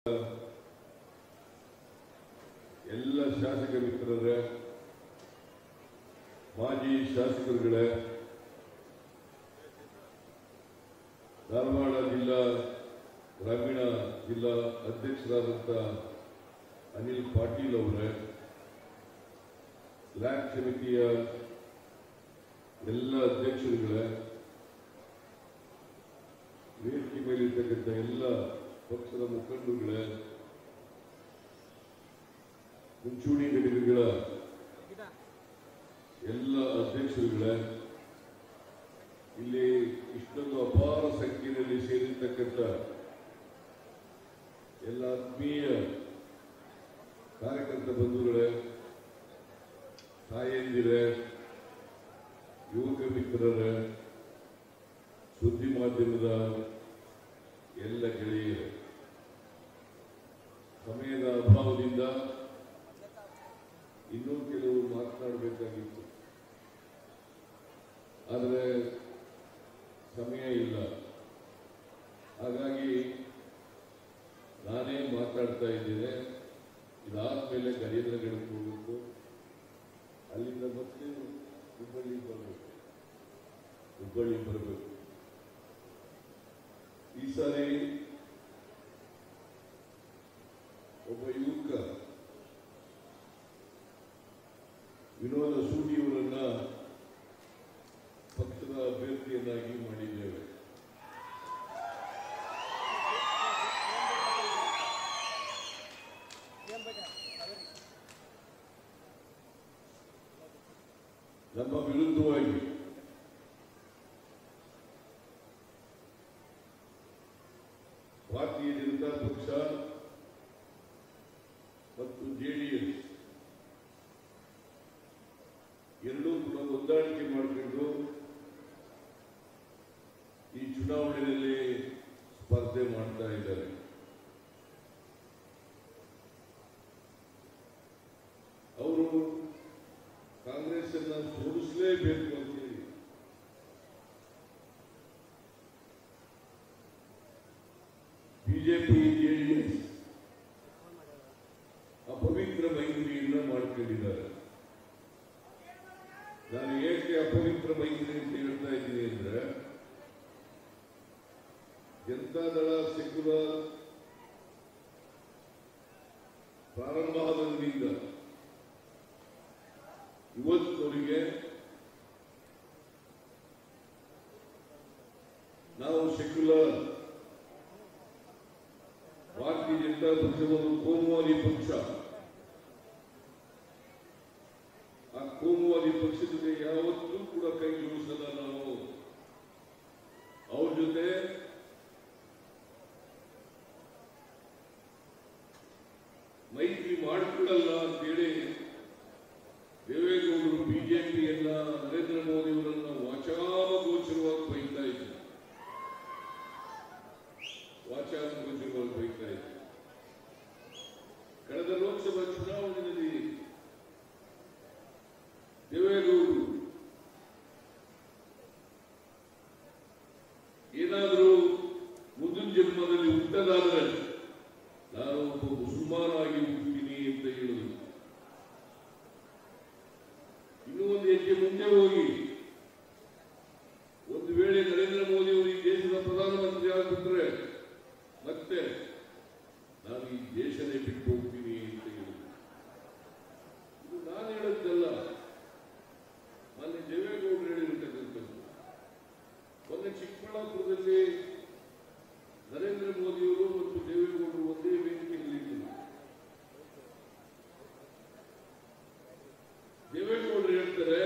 ಎಲ್ಲ ಶಾಸಕ ಮಿತ್ರರೇ ಮಾಜಿ ಶಾಸಕರುಗಳೇ ಧಾರವಾಡ ಜಿಲ್ಲಾ ಗ್ರಾಮೀಣ ಜಿಲ್ಲಾ ಅಧ್ಯಕ್ಷರಾದಂಥ ಅನಿಲ್ ಪಾಟೀಲ್ ಅವರೇ ಲ್ಯಾಕ್ ಸಮಿತಿಯ ಎಲ್ಲ ಅಧ್ಯಕ್ಷರುಗಳೇ ವೇದಿಕೆ ಮೇಲಿರ್ತಕ್ಕಂಥ ಎಲ್ಲ ಪಕ್ಷದ ಮುಖಂಡರುಗಳೇ ಮುಂಚೂಣಿ ಘಟಕಗಳ ಎಲ್ಲ ಅಧ್ಯಕ್ಷರುಗಳೇ ಇಲ್ಲಿ ಇಷ್ಟೊಂದು ಅಪಾರ ಸಂಖ್ಯೆಯಲ್ಲಿ ಸೇರಿರ್ತಕ್ಕಂಥ ಎಲ್ಲ ಆತ್ಮೀಯ ಕಾರ್ಯಕರ್ತ ಬಂಧುಗಳೇ ತಾಯಂದಿರೇ ಯುವಕ ಮಿತ್ರರೇ ಸುದ್ದಿ ಮಾಧ್ಯಮದ ಎಲ್ಲ ಗೆಳೆಯರೇ ಸಮಯದ ಅಭಾವದಿಂದ ಇನ್ನೂ ಕೆಲವು ಮಾತನಾಡಬೇಕಾಗಿತ್ತು ಆದರೆ ಸಮಯ ಇಲ್ಲ ಹಾಗಾಗಿ ನಾನೇ ಮಾತಾಡ್ತಾ ಇದ್ದೇನೆ ಇದಾದ್ಮೇಲೆ ಗಜೇಂದ್ರಗಢಕ್ಕೆ ಹೋಗಬೇಕು ಅಲ್ಲಿಂದ ಮತ್ತೆ ಹುಬ್ಬಳ್ಳಿ ಬರಬೇಕು ಹುಬ್ಬಳ್ಳಿ ಬರಬೇಕು ಈ ಸಾರಿ ಒಬ್ಬ ಯುವಕ ವಿನೋದ ಸೂಡಿಯವರನ್ನ ಪಕ್ಷದ ಅಭ್ಯರ್ಥಿಯನ್ನಾಗಿ ಮಾಡಿದ್ದೇವೆ ನಮ್ಮ ವಿರುದ್ಧವಾಗಿ ಭಾರತೀಯ ಜನತಾ ಪಕ್ಷ ಮತ್ತು ಜೆಡಿಎಸ್ ಎರಡೂ ಕೂಡ ಹೊಂದಾಣಿಕೆ ಮಾಡಿಕೊಂಡು ಈ ಚುನಾವಣೆಯಲ್ಲಿ ಸ್ಪರ್ಧೆ ಮಾಡ್ತಾ ಇದ್ದಾರೆ ಅವರು ಕಾಂಗ್ರೆಸ್ ಅನ್ನ ಸೋಲಿಸಲೇಬೇಕು ಅಂತೇಳಿ ಬಿಜೆಪಿ ಜೆಡಿಎಸ್ ಅಪವಿತ್ರ ಮೈತ್ರಿಯನ್ನ ಮಾಡ್ಕೊಂಡಿದ್ದಾರೆ ನಾನು ಏಕೆ ಅಪವಿತ್ರ ಮೈತ್ರಿ ಅಂತ ಹೇಳ್ತಾ ಇದ್ದೀನಿ ಅಂದ್ರೆ ಜನತಾದಳ ಸೆಕ್ಯುಲರ್ ಪ್ರಾರಂಭ ಆದಂದಿಂದ ಇವತ್ತವರಿಗೆ ನಾವು ಸೆಕ್ಯುಲರ್ ಭಾರತೀಯ ಜನತಾ ಪಕ್ಷವನ್ನು ಕೋಮುವಾದಿ ಪಕ್ಷ ಆ ಕೋಮುವಾದಿ ಪಕ್ಷದ ಜೊತೆ ಯಾವತ್ತೂ ಕೂಡ ಕೈ ಜೋಡಿಸಲ್ಲ ನಾವು ಅವ್ರ ಜೊತೆ ಮೈತ್ರಿ ಮಾಡಿಕೊಳ್ಳಲ್ಲ ಅಂತೇಳಿ ದೇವೇಗೌಡರು ಬಿಜೆಪಿಯನ್ನ ನರೇಂದ್ರ ಮೋದಿ ಅವರನ್ನ ವಾಚಾಮಗೋಚರವಾಗಿ ಬೈತಾ ಇದ್ದಾರೆ ವಾಚಾಮಗೋಚರವಾಗಿ ಬೈತಾ ಇದ್ದಾರೆ ಕಳೆದ ಲೋಕಸಭಾ ಚುನಾವಣೆಯಲ್ಲಿ ದೇವೇಗೌಡರು ಏನಾದರೂ ಮುಂದಿನ ಜನ್ಮದಲ್ಲಿ ಹುಟ್ಟದಾದರೆ ನಾನು ಒಬ್ಬ ಮುಸಲ್ಮಾನಾಗಿ ಹುಟ್ಟುತ್ತೀನಿ ಅಂತ ಹೇಳಿದ್ರು ಇನ್ನೂ ಒಂದು ಹೆಜ್ಜೆ ಮುಂದೆ ಹೋಗಿ ಒಂದು ವೇಳೆ ನರೇಂದ್ರ ಮೋದಿ ಅವರು ಈ ದೇಶದ ಪ್ರಧಾನಮಂತ್ರಿ ಆಗಿಬಿಟ್ರೆ ಮತ್ತೆ ನಾನು ಈ ದೇಶನೇ ಬಿಟ್ಟು ಹೋಗ್ತೀನಿ ಅಂತ ಹೇಳಿದ್ರು ಇದು ನಾನು ಹೇಳದ್ದಲ್ಲ ಮೊನ್ನೆ ದೇವೇಗೌಡರು ಹೇಳಿರ್ತಕ್ಕಂಥದ್ದು ಮೊನ್ನೆ ಚಿಕ್ಕಬಳ್ಳಾಪುರದಲ್ಲಿ ನರೇಂದ್ರ ಮೋದಿಯವರು ಮತ್ತು ದೇವೇಗೌಡರು ಒಂದೇ ವೇದಿಕೆಯಲ್ಲಿ ಇದ್ದರು ದೇವೇಗೌಡರು ಹೇಳ್ತಾರೆ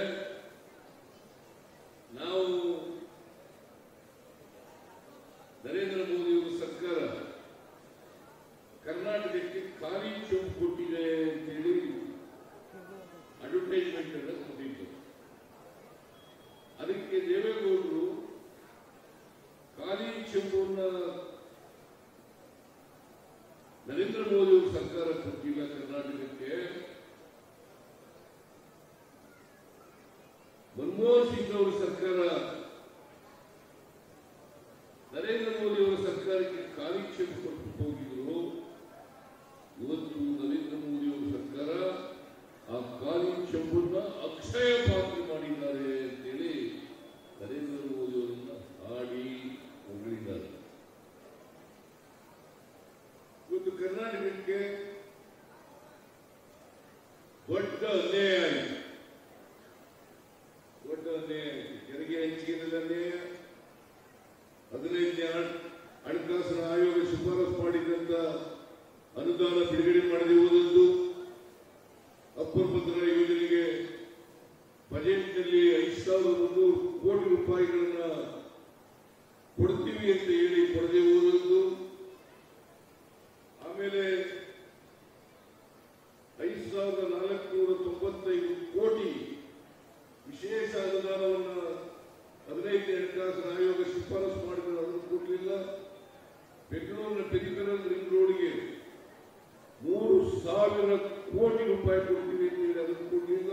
ನಾವು ನರೇಂದ್ರ ಮೋದಿಯವರ ಸರ್ಕಾರ ಕರ್ನಾಟಕಕ್ಕೆ ಖಾಲಿ ಚೌಕ್ ಕೊಟ್ಟಿದೆ ಅಂತೇಳಿ ಅಡ್ವರ್ಟೈಸ್ಮೆಂಟ್ ಅನ್ನು ಕೊಟ್ಟಿದ್ದು ಅದಕ್ಕೆ ದೇವೇಗೌಡರು ಖಾಲಿ ಚೆಂಬುವನ್ನ ನರೇಂದ್ರ ಮೋದಿ ಅವರು ಸರ್ಕಾರ ಕೊಟ್ಟಿಲ್ಲ ಕರ್ನಾಟಕಕ್ಕೆ ಮನಮೋಹನ್ ಸಿಂಗ್ ಅವರ ಸರ್ಕಾರ ನರೇಂದ್ರ ಮೋದಿ ಅವರ ಸರ್ಕಾರಕ್ಕೆ ಖಾಲಿ ಚೆಂಬು ಕೊಟ್ಟು ಹೋಗಿದ್ರು ಕರ್ನಾಟಕಕ್ಕೆ ದೊಡ್ಡ ಅನ್ಯಾಯ ಆಯಿತು ದೊಡ್ಡ ಅನ್ಯಾಯ ಆಯಿತು ತೆರಿಗೆ ಹಂಚಿಕೆಯಲ್ಲಿ ಅನ್ಯಾಯ ಹದಿನೈದನೇ ಹಣ- ಹಣಕಾಸಿನ ಆಯೋಗ ಶಿಫಾರಸು ಮಾಡಿದಂತ ಅನುದಾನ ಬಿಡುಗಡೆ ಮಾಡದೆ ಹೋದದ್ದು ಅಪ್ಪರ್ ಭದ್ರಾ ಯೋಜನೆಗೆ ಬಜೆಟ್ನಲ್ಲಿ ಐದು ಸಾವಿರದ ಮುನ್ನೂರು ಕೋಟಿ ರೂಪಾಯಿಗಳನ್ನ ಕೊಡ್ತೀವಿ ಅಂತ ಹೇಳಿ ಕೊಡದೆ ಹೋದದ್ದು ಆಮೇಲೆ ಐದು ಸಾವಿರದ ನಾಲ್ಕುನೂರ ತೊಂಬತ್ತೈದು ಕೋಟಿ ವಿಶೇಷ ಅನುದಾನವನ್ನ ಹದಿನೈದನೇ ಹಣಕಾಸಿನ ಆಯೋಗ ಶಿಫಾರಸು ಮಾಡಿದ್ರೆ ಅದನ್ನು ಕೊಡಲಿಲ್ಲ ಬೆಂಗಳೂರಿನ ಪೆರಿಫೆರಲ್ ರಿಂಗ್ ರೋಡ್ಗೆ ಮೂರು ಸಾವಿರ ಕೋಟಿ ರೂಪಾಯಿ ಕೊಡ್ತೀವಿ ಅಂತ ಹೇಳಿ ಅದನ್ನು ಕೊಡಲಿಲ್ಲ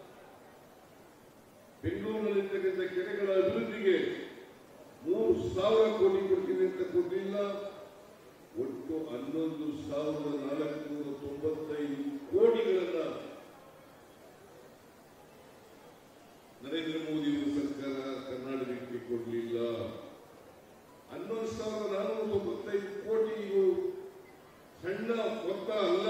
ಬೆಂಗಳೂರಿನಲ್ಲಿರ್ತಕ್ಕಂಥ ಕೆರೆಗಳ ಅಭಿವೃದ್ಧಿಗೆ ಮೂರು ಸಾವಿರ ಕೋಟಿ ಕೊಡ್ತೀವಿ ಅಂತ ಕೊಡಲಿಲ್ಲ ಒಟ್ಟು ಹನ್ನೊಂದು ಸಾವಿರದ ನಾಲ್ಕುನೂರ ತೊಂಬತ್ತೈದು ಕೋಟಿಗಳನ್ನ ನರೇಂದ್ರ ಮೋದಿ ಸರ್ಕಾರ ಕರ್ನಾಟಕಕ್ಕೆ ಕೊಡಲಿಲ್ಲ ಹನ್ನೊಂದು ಸಾವಿರದ ನಾನ್ನೂರ ತೊಂಬತ್ತೈದು ಕೋಟಿ ಇದು ಸಣ್ಣ ಮೊತ್ತ ಅಲ್ಲ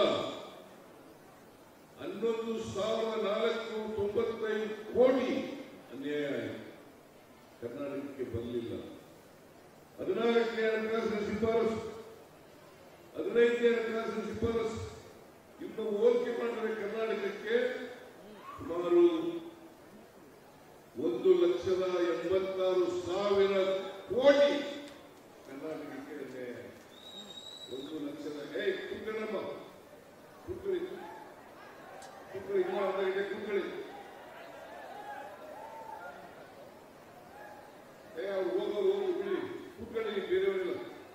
ಹನ್ನೊಂದು ಸಾವಿರದ ನಾಲ್ಕು ತೊಂಬತ್ತೈದು ಕೋಟಿ ಅನ್ಯಾಯ ಆಯಿತು ಕರ್ನಾಟಕಕ್ಕೆ ಬರಲಿಲ್ಲ ಹದಿನಾಲ್ಕನೇ ಹಣಕಾಸಿನ ಶಿಫಾರಸು ಹದಿನೈದನೇ ಹಣಕಾಸಿನ ಶಿಫಾರಸು ಇನ್ನು ಹೋಲಿಕೆ ಮಾಡಿದರೆ ಕರ್ನಾಟಕಕ್ಕೆ ಸುಮಾರು ಒಂದು ಲಕ್ಷದ ಎಂಬತ್ತಾರು ಸಾವಿರ ಕೋಟಿ ಕರ್ನಾಟಕಕ್ಕೆ ಅನ್ಯಾಯ ಆಯಿತು. ಒಂದು ಲಕ್ಷದ ಏ ಕುಕ್ಕಳಮ್ಮ ಕುಕ್ಕಳಿ ಕುಕ್ಕಳಿ ಇಲ್ಲ ಅಂತ ಇದೆ ಕುಕ್ಕಳಿ ಏ ಅವ್ರು ಹೋಗೋರು ಹೋಗಿ ಬಿಡಿ ಕುಕ್ಕಳಿ ಬೇರೆಯವರಿಲ್ಲ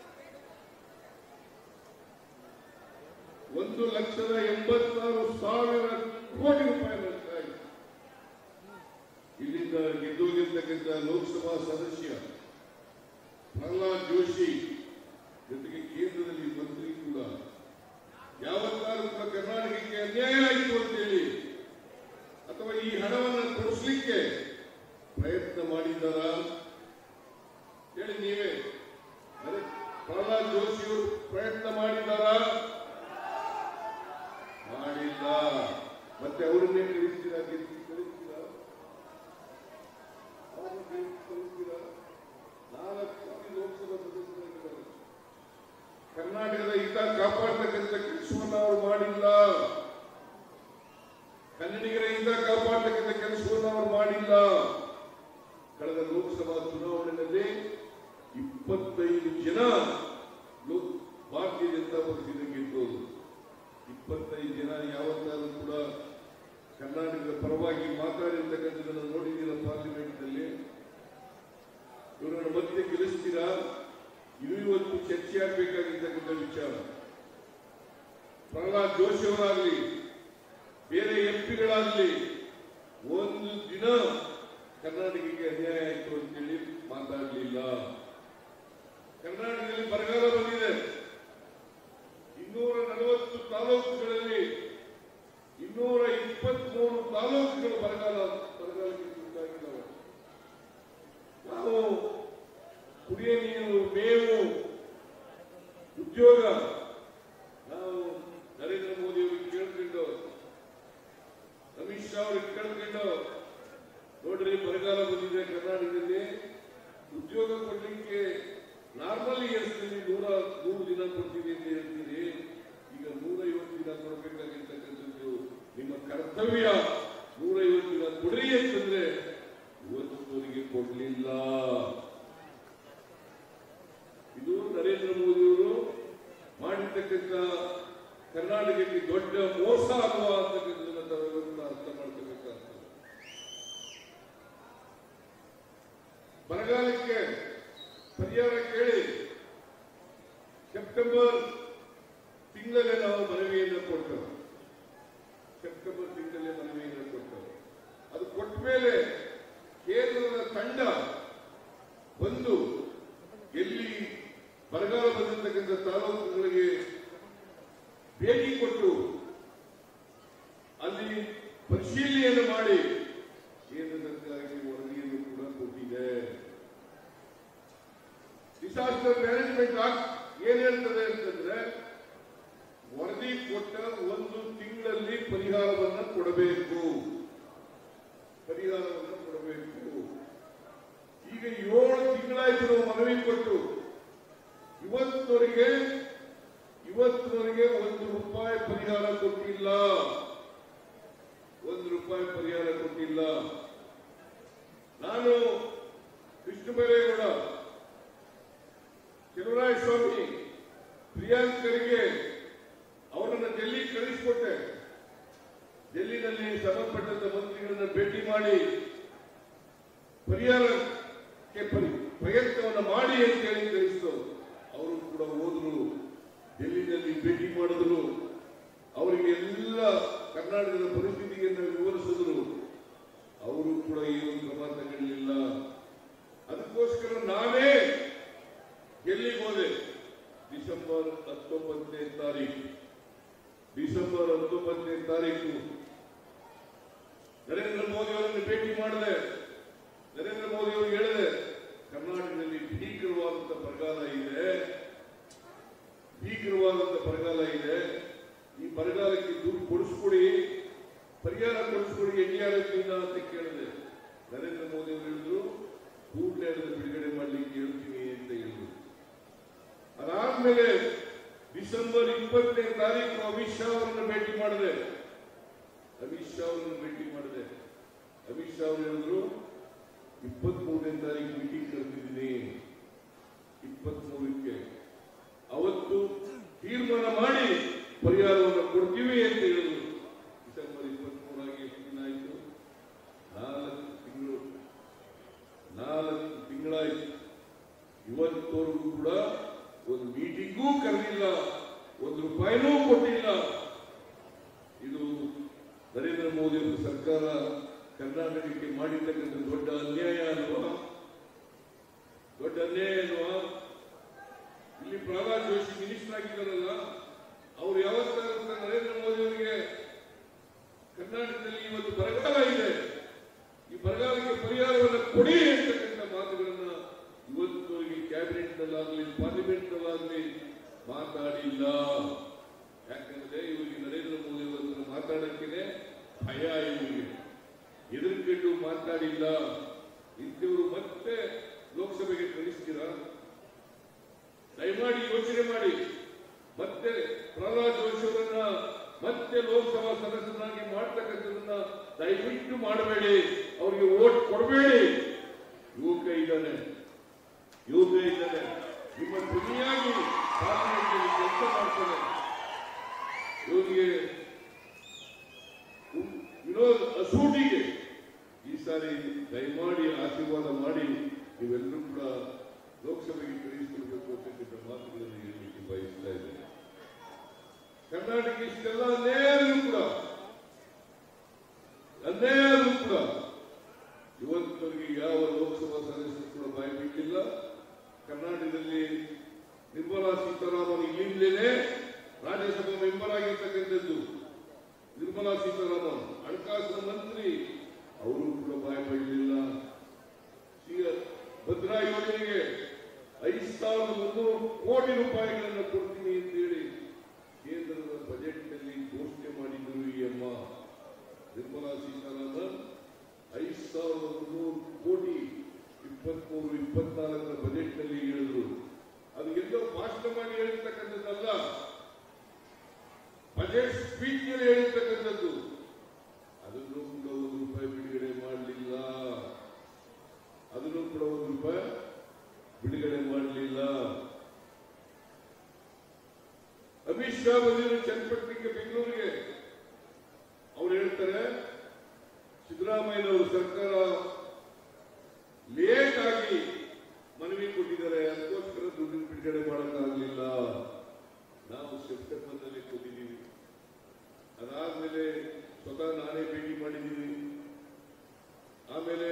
ಒಂದು ಲಕ್ಷದ ಎಂಬತ್ತಾರು ಸಾವಿರ ಕೋಟಿ ರೂಪಾಯಿ ನಷ್ಟ ಆಯಿತು ಇಲ್ಲಿಂದ ಗೆದ್ದೋಗಿರ್ತಕ್ಕಂಥ ಲೋಕಸಭಾ ಸದಸ್ಯ ಪ್ರಹ್ಲಾದ್ ಜೋಶಿ ಜೊತೆಗೆ ಕೇಂದ್ರದಲ್ಲಿ ಮಂತ್ರಿ ಕೂಡ ಯಾವತ್ತಾರು ಕೂಡ ಕರ್ನಾಟಕಕ್ಕೆ ಅನ್ಯಾಯ ಆಯಿತು ಅಂತೇಳಿ ಅಥವಾ ಈ ಹಣವನ್ನು ಕೊಡಿಸ್ಲಿಕ್ಕೆ ಪ್ರಯತ್ನ ಮಾಡಿದ್ದಾರಾ ಹೇಳಿ ನೀವೇ ಅದೇ ಪ್ರಹ್ಲಾದ್ ಜೋಶಿಯವರು ಪ್ರಯತ್ನ ಮಾಡಿದ್ದಾರಾ ಮಾಡಿಲ್ಲ ಮತ್ತೆ ಅವರನ್ನೇ ಕಳಿಸ್ತೀರಾ ಗೆದ್ದು ಕಳಿಸ್ತೀರಾ ಅವ್ರನ್ನ ಗೆದ್ದು ಕಳಿಸ್ತೀರಾ ನಾಲ್ಕು ಮಂದಿ ಲೋಕಸಭಾ ಸದಸ್ಯರಾಗಿದ್ದಾರೆ ಕರ್ನಾಟಕದ ಹಿತ ಕಾಪಾಡ್ತಕ್ಕಂಥ ಕೆಲಸವನ್ನು ಅವರು ಮಾಡಿಲ್ಲ ಕನ್ನಡಿಗರ ಹಿತ ಕಾಪಾಡ್ತಕ್ಕಂಥ ಕೆಲಸವನ್ನು ಅವರು ಮಾಡಿಲ್ಲ ಕಳೆದ ಲೋಕಸಭಾ ಚುನಾವಣೆಯಲ್ಲಿ ಇಪ್ಪತ್ತೈದು ಜನ ಲೋಕ್ ಭಾರತೀಯ ಜನತಾ ಪಕ್ಷದಿಂದ ಗೆದ್ದೋದು ಇಪ್ಪತ್ತೈದು ಜನ ಯಾವತ್ತಾದ್ರೂ ಕೂಡ ಕರ್ನಾಟಕದ ಪರವಾಗಿ ಮಾತಾಡಿರ್ತಕ್ಕಂಥದ್ದನ್ನು ನೋಡಿದ್ದೀರ ಪಾರ್ಲಿಮೆಂಟ್ನಲ್ಲಿ ಇವರನ್ನು ಮತ್ತೆ ಗೆಲ್ಲಿಸ್ತೀರಾ ಇದು ಇವತ್ತು ಚರ್ಚೆ ಆಗಬೇಕಾಗಿರ್ತಕ್ಕಂಥ ವಿಚಾರ ಪ್ರಹ್ಲಾದ್ ಜೋಶಿ ಅವರಾಗಲಿ ಬೇರೆ ಎಂಪಿಗಳಾಗಲಿ ಒಂದು ದಿನ ಕರ್ನಾಟಕಕ್ಕೆ ಅನ್ಯಾಯ ಆಯಿತು ಅಂತೇಳಿ ಮಾತಾಡಲಿಲ್ಲ ಕರ್ನಾಟಕದಲ್ಲಿ ಬರಗಾಲ ಬಂದಿದೆ ಇನ್ನೂರ ನಲವತ್ತು ತಾಲೂಕುಗಳಲ್ಲಿ ಇನ್ನೂರ ಇಪ್ಪತ್ಮೂರು ತಾಲೂಕುಗಳು ಬರಗಾಲ ಬರಗಾಲಕ್ಕೆ ತುತ್ತಾಗಿದ್ದಾವೆ ನಾವು ಕುಡಿಯ ನೀರು ಮೇವು ಉದ್ಯೋಗ ನಾವು ನರೇಂದ್ರ ಮೋದಿ ಅವರಿಗೆ ಕೇಳ್ಕೊಂಡು ಅಮಿತ್ ಶಾ ಅವ್ರಿಗೆ ಕೇಳ್ಕೊಂಡು ನೋಡ್ರಿ ಬರಗಾಲ ಬಂದಿದೆ ಕರ್ನಾಟಕದಲ್ಲಿ ಉದ್ಯೋಗ ಕೊಡ್ಲಿಕ್ಕೆ ನಾರ್ಮಲ್ ಇಯರ್ಸ್ನಲ್ಲಿ ನೂರ ನೂರು ದಿನ ಕೊಡ್ತೀವಿ ಅಂತ ಹೇಳ್ತೀರಿ ಈಗ ನೂರೈವತ್ತು ದಿನ ಕೊಡಬೇಕಾಗಿರ್ತಕ್ಕಂಥದ್ದು ನಿಮ್ಮ ಕರ್ತವ್ಯ ನೂರೈವತ್ತು ದಿನ ಕೊಡ್ರಿ ಅಂತಂದ್ರೆ ಇವತ್ತುವರೆಗೆ ಕೊಡ್ಲಿಲ್ಲ ಇದು ನರೇಂದ್ರ ಮೋದಿಯವರು ಮಾಡಿರ್ತಕ್ಕಂಥ ಕರ್ನಾಟಕಕ್ಕೆ ದೊಡ್ಡ ಮೋಸ ಅಲ್ವಾ ಅಂತಕ್ಕಂಥದ್ದನ್ನ ತಾವೆಲ್ಲರೂ ಕೂಡ ಅರ್ಥ ಮಾಡ್ಕೋಬೇಕಾಗ್ತದೆ ಬರಗಾಲಕ್ಕೆ ಪರಿಹಾರ ಕೇಳಿ ಸೆಪ್ಟೆಂಬರ್ ತಿಂಗಳೇ ನಾವು ಮನವಿಯನ್ನು ಕೊಡ್ತೇವೆ ಸೆಪ್ಟೆಂಬರ್ ತಿಂಗಳೇ ಮನವಿಯನ್ನು ಕೊಡ್ತೇವೆ ಅದು ಕೊಟ್ಟ ಮೇಲೆ ಕೇಂದ್ರದ ತಂಡ ಬಂದು ಎಲ್ಲಿ ಬರಗಾಲ ಬಂದಿರತಕ್ಕಂಥ ತಾಲೂಕುಗಳಿಗೆ ಭೇಟಿ ಕೊಟ್ಟು ಅಲ್ಲಿ ಪರಿಶೀಲನೆಯನ್ನು ಮಾಡಿ ಕೇಂದ್ರ ಸರ್ಕಾರಕ್ಕೆ ವರದಿಯನ್ನು ಕೂಡ ಕೊಟ್ಟಿದೆ ಡಿಸಾಸ್ಟರ್ ಮ್ಯಾನೇಜ್ಮೆಂಟ್ ಆಕ್ಟ್ ಏನ್ ಹೇಳ್ತದೆ ಅಂತಂದ್ರೆ ಕೊಡಬೇಕು ಪರಿಹಾರವನ್ನು ಕೊಡಬೇಕು ಈಗ ಏಳು ತಿಂಗಳಾಯ್ತು ನಾವು ಮನವಿ ಕೊಟ್ಟು ಇವತ್ತವರೆಗೆ ಇವತ್ತಿನವರೆಗೆ ಒಂದು ರೂಪಾಯಿ ಪರಿಹಾರ ಕೊಟ್ಟಿಲ್ಲ ಒಂದು ರೂಪಾಯಿ ಪರಿಹಾರ ಕೊಟ್ಟಿಲ್ಲ ನಾನು ಕೃಷ್ಣ ಬೈರೇಗೌಡ ಚಲುವರಾಯ ಸ್ವಾಮಿ ಪ್ರಿಯಾಂಕರಿಗೆ ಅವರನ್ನು ಡೆಲ್ಲಿ ಕಳಿಸಿಕೊಟ್ಟೆ ಡೆಲ್ಲಿನಲ್ಲಿ ಸಂಬಂಧಪಟ್ಟಂತ ಮಂತ್ರಿಗಳನ್ನ ಭೇಟಿ ಮಾಡಿ ಪರಿಹಾರಕ್ಕೆ ಪರಿ- ಪ್ರಯತ್ನವನ್ನ ಮಾಡಿ ಅಂತ ಹೇಳಿ ತಿಳಿಸಿತು ಅವರು ಕೂಡ ಹೋದ್ರು ಡೆಲ್ಲಿನಲ್ಲಿ ಭೇಟಿ ಮಾಡಿದ್ರು ಅವರಿಗೆ ಎಲ್ಲ ಕರ್ನಾಟಕದ ಪರಿಸ್ಥಿತಿಯನ್ನು ವಿವರಿಸಿದ್ರು ಅವರು ಕೂಡ ಏನು ಕ್ರಮ ತಗೊಳ್ಳಿಲ್ಲ ಅದಕ್ಕೋಸ್ಕರ ನಾನೇ ಎಲ್ಲಿಗೆ ಹೋದೆ ಡಿಸೆಂಬರ್ ಹತ್ತೊಂಬತ್ತನೇ ತಾರೀಕು ಡಿಸೆಂಬರ್ ಹತ್ತೊಂಬತ್ತನೇ ತಾರೀಕು ನರೇಂದ್ರ ಮೋದಿ ಅವರನ್ನು ಭೇಟಿ ಮಾಡಿದೆ ನರೇಂದ್ರ ಮೋದಿ ಅವರು ಹೇಳಿದೆ ಕರ್ನಾಟಕದಲ್ಲಿ ಭೀಕರವಾದಂತ ಬರಗಾಲ ಇದೆ ಭೀಕರವಾದಂತ ಬರಗಾಲ ಇದೆ ಈ ಬರಗಾಲಕ್ಕೆ ದುಡ್ಡು ಕೊಡಿಸ್ಕೊಡಿ ಪರಿಹಾರ ಕೊಡಿಸ್ಕೊಡಿ ಎನ್ಡಿಆರ್ಎಫ್ ಅಂತ ಕೇಳಿದೆ ನರೇಂದ್ರ ಮೋದಿ ಅವರು ಹೇಳಿದ್ರು ಕೂಡಲೇ ಅದನ್ನು ಬಿಡುಗಡೆ ಮಾಡ್ಲಿಕ್ಕೆ ಹೇಳ್ತೀನಿ ಅಂತ ಹೇಳಿದ್ರು ಅದಾದ್ಮೇಲೆ ಡಿಸೆಂಬರ್ ಇಪ್ಪತ್ತನೇ ತಾರೀಕು ಅಮಿತ್ ಶಾ ಅವರನ್ನು ಭೇಟಿ ಮಾಡಿದೆ ಅಮಿತ್ ಶಾ ಅವರನ್ನು ಭೇಟಿ ಮಾಡಿದೆ ಅಮಿತ್ ಶಾ ಅವರು ಹೇಳಿದ್ರು ಇಪ್ಪತ್ಮೂರನೇ ತಾರೀಕು ಮೀಟಿಂಗ್ ಕರೆದಿದ್ದೀನಿ ಇಪ್ಪತ್ಮೂರಕ್ಕೆ ಅವತ್ತು ತೀರ್ಮಾನ ಮಾಡಿ ಪರಿಹಾರವನ್ನು ಕೊಡ್ತೀವಿ ಅಂತ ಹೇಳಿದ್ರು ಡಿಸೆಂಬರ್ ಇಪ್ಪತ್ಮೂರಾಗಿ ಎಷ್ಟು ದಿನ ಆಯಿತು ನಾಲ್ಕು ತಿಂಗಳು ನಾಲ್ಕು ತಿಂಗಳಾಯಿತು ಇವತ್ತವರೆಗೂ ಕೂಡ ಒಂದು ಮೀಟಿಂಗೂ ಕರೆದಿಲ್ಲ ಒಂದು ರೂಪಾಯಿನೂ ಕೊಟ್ಟಿಲ್ಲ ಇದು ನರೇಂದ್ರ ಮೋದಿ ಅವರ ಸರ್ಕಾರ ಕರ್ನಾಟಕಕ್ಕೆ ಮಾಡಿರ್ತಕ್ಕಂಥ ದೊಡ್ಡ ಅನ್ಯಾಯ ಅಲ್ವಾ ದೊಡ್ಡ ಅನ್ಯಾಯ ಅಲ್ವಾ ಇಲ್ಲಿ ಪ್ರಹ್ಲಾದ್ ಜೋಶಿ ಮಿನಿಸ್ಟರ್ ಆಗಿದ್ದಾರಲ್ಲ ಅವ್ರು ಯಾವತ್ತಾದ್ರೂ ಕೂಡ ನರೇಂದ್ರ ಮೋದಿ ಅವರಿಗೆ ಕರ್ನಾಟಕದಲ್ಲಿ ಇವತ್ತು ಬರಗಾಲ ಇದೆ ಈ ಬರಗಾಲಕ್ಕೆ ಪರಿಹಾರವನ್ನು ಕೊಡಿ ಅಂತಕ್ಕಂಥ ಮಾತುಗಳನ್ನ ಇವತ್ತುವರೆಗೆ ಕ್ಯಾಬಿನೆಟ್ ನಲ್ಲಾಗಲಿ ಪಾರ್ಲಿಮೆಂಟ್ ನಲ್ಲಾಗಲಿ ಮಾತಾಡಿಲ್ಲ ಯಾಕಂದ್ರೆ ಇವರಿಗೆ ನರೇಂದ್ರ ಮೋದಿ ಅವರನ್ನು ಮಾತಾಡಕ್ಕೆ ಭಯ ಇವರಿಗೆ ಎದುರುಗಟ್ಟು ಮಾತಾಡಿಲ್ಲ ಇಂಥವರು ಮತ್ತೆ ಲೋಕಸಭೆಗೆ ಕಳಿಸ್ತೀರಾ ದಯಮಾಡಿ ಯೋಚನೆ ಮಾಡಿ ಮತ್ತೆ ಪ್ರಹ್ಲಾದ್ ಜೋಶಿ ಅವರನ್ನ ಮತ್ತೆ ಲೋಕಸಭಾ ಸದಸ್ಯರಾಗಿ ಮಾಡ್ತಕ್ಕಂಥದನ್ನ ದಯವಿಟ್ಟು ಮಾಡಬೇಡಿ ಅವರಿಗೆ ಓಟ್ ಕೊಡಬೇಡಿ ಯುವಕ ಇದ್ದಾನೆ ಯುವಕ ಇದ್ದಾನೆ ನಿಮ್ಮ ಧ್ವನಿಯಾಗಿ ಪಾರ್ಲಿಮೆಂಟ್ನಲ್ಲಿ ಕೆಲಸ ಮಾಡ್ತಾನೆ ಇವರಿಗೆ ವಿನೋದ್ ಅಸೂಟಿಗೆ ಈ ಸಾರಿ ದಯಮಾಡಿ ಆಶೀರ್ವಾದ ಮಾಡಿ ನೀವೆಲ್ಲರೂ ಕೂಡ ಲೋಕಸಭೆಗೆ ಕಳುಹಿಸಿಕೊಳ್ಬೇಕು ಅಂತಕ್ಕಂಥ ಮಾತುಗಳನ್ನು ಹೇಳಲಿಕ್ಕೆ ಬಯಸ್ತಾ ಇದ್ದೇನೆ ಕರ್ನಾಟಕ ಇಷ್ಟೆಲ್ಲ ಅನ್ಯಾಯರು ಕೂಡ ಅನ್ಯಾಯರು ಕೂಡ ಇವತ್ತವರೆಗೆ ಯಾವ ಲೋಕಸಭಾ ಸದಸ್ಯರು ಕೂಡ ಬಾಯಿ ಬಿಟ್ಟಿಲ್ಲ ಕರ್ನಾಟಕದಲ್ಲಿ ನಿರ್ಮಲಾ ಸೀತಾರಾಮನ್ ಇಲ್ಲಿಂದಲೇ ರಾಜ್ಯಸಭಾ ಮೆಂಬರ್ ಆಗಿರ್ತಕ್ಕಂಥದ್ದು ನಿರ್ಮಲಾ ಸೀತಾರಾಮನ್ ಹಣಕಾಸಿನ ಮಂತ್ರಿ ಅವರು ಕೂಡ ಬಾಯಿ ಬಿಡಲಿಲ್ಲ ಭದ್ರಾ ಯೋಜನೆಗೆ ಐದು ಸಾವಿರದ ಮುನ್ನೂರು ಕೋಟಿ ರೂಪಾಯಿಗಳನ್ನು ಕೊಡ್ತೀನಿ ಅಂತ ಹೇಳಿ ಕೇಂದ್ರದ ಬಜೆಟ್ನಲ್ಲಿ ಘೋಷಣೆ ಮಾಡಿದ್ರು ಈ ಅಮ್ಮ ನಿರ್ಮಲಾ ಸೀತಾರಾಮನ್ ಐದು ಸಾವಿರದ ಮುನ್ನೂರು ಕೋಟಿ ಇಪ್ಪತ್ಮೂರು ಇಪ್ಪತ್ನಾಲ್ಕರ ಬಜೆಟ್ನಲ್ಲಿ ಹೇಳಿದ್ರು ಅದು ಎಲ್ಲೋ ಭಾಷಣ ಮಾಡಿ ಹೇಳಿರ್ತಕ್ಕಂಥದ್ದಲ್ಲ ಬಜೆಟ್ ಸ್ಪೀಚ್ ನಲ್ಲಿ ಹೇಳಿರ್ತಕ್ಕಂಥದ್ದು ಅದನ್ನು ಕೂಡ ಒಂದು ರೂಪಾಯಿ ಬಿಡುಗಡೆ ಮಾಡಲಿಲ್ಲ ಅದನ್ನು ಕೂಡ ಒಂದು ರೂಪಾಯಿ ಬಿಡುಗಡೆ ಮಾಡಲಿಲ್ಲ ಅಮಿತ್ ಶಾ ಬಂದಿದ್ರು ಚನ್ನಪಟ್ಟಣಕ್ಕೆ ಬೆಂಗಳೂರಿಗೆ ಅವ್ರು ಹೇಳ್ತಾರೆ ಸಿದ್ದರಾಮಯ್ಯನವರು ಸರ್ಕಾರ ಲೇಟ್ ಆಗಿ ಮನವಿ ಕೊಟ್ಟಿದ್ದಾರೆ ಅದಕ್ಕೋಸ್ಕರ ದುಡ್ಡು ಬಿಡುಗಡೆ ಮಾಡೋಕ್ಕಾಗಲಿಲ್ಲ ನಾವು ಸೆಪ್ಟೆಂಬರ್ನಲ್ಲಿ ಕೊಟ್ಟಿದ್ದೀವಿ ಅದಾದ್ಮೇಲೆ ಸ್ವತಃ ನಾನೇ ಭೇಟಿ ಮಾಡಿದ್ದೀನಿ ಆಮೇಲೆ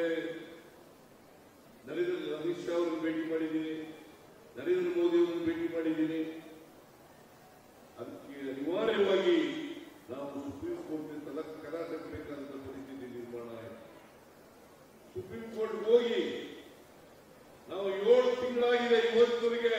ನರೇಂದ್ರ ಅಮಿತ್ ಶಾ ಅವರನ್ನು ಭೇಟಿ ಮಾಡಿದ್ದೀನಿ ನರೇಂದ್ರ ಮೋದಿ ಅವರನ್ನು ಭೇಟಿ ಮಾಡಿದ್ದೀನಿ ಅದಕ್ಕೆ ಅನಿವಾರ್ಯವಾಗಿ ನಾವು ಸುಪ್ರೀಂ ಕೋರ್ಟ್ ತಲ ಕರ ತಕ್ಕಬೇಕಾದಂತ ಪರಿಸ್ಥಿತಿ ನಿರ್ಮಾಣ ಆಯಿತು ಸುಪ್ರೀಂ ಕೋರ್ಟ್ ಹೋಗಿ ನಾವು ಏಳು ತಿಂಗಳಾಗಿದೆ ಇವತ್ತವರೆಗೆ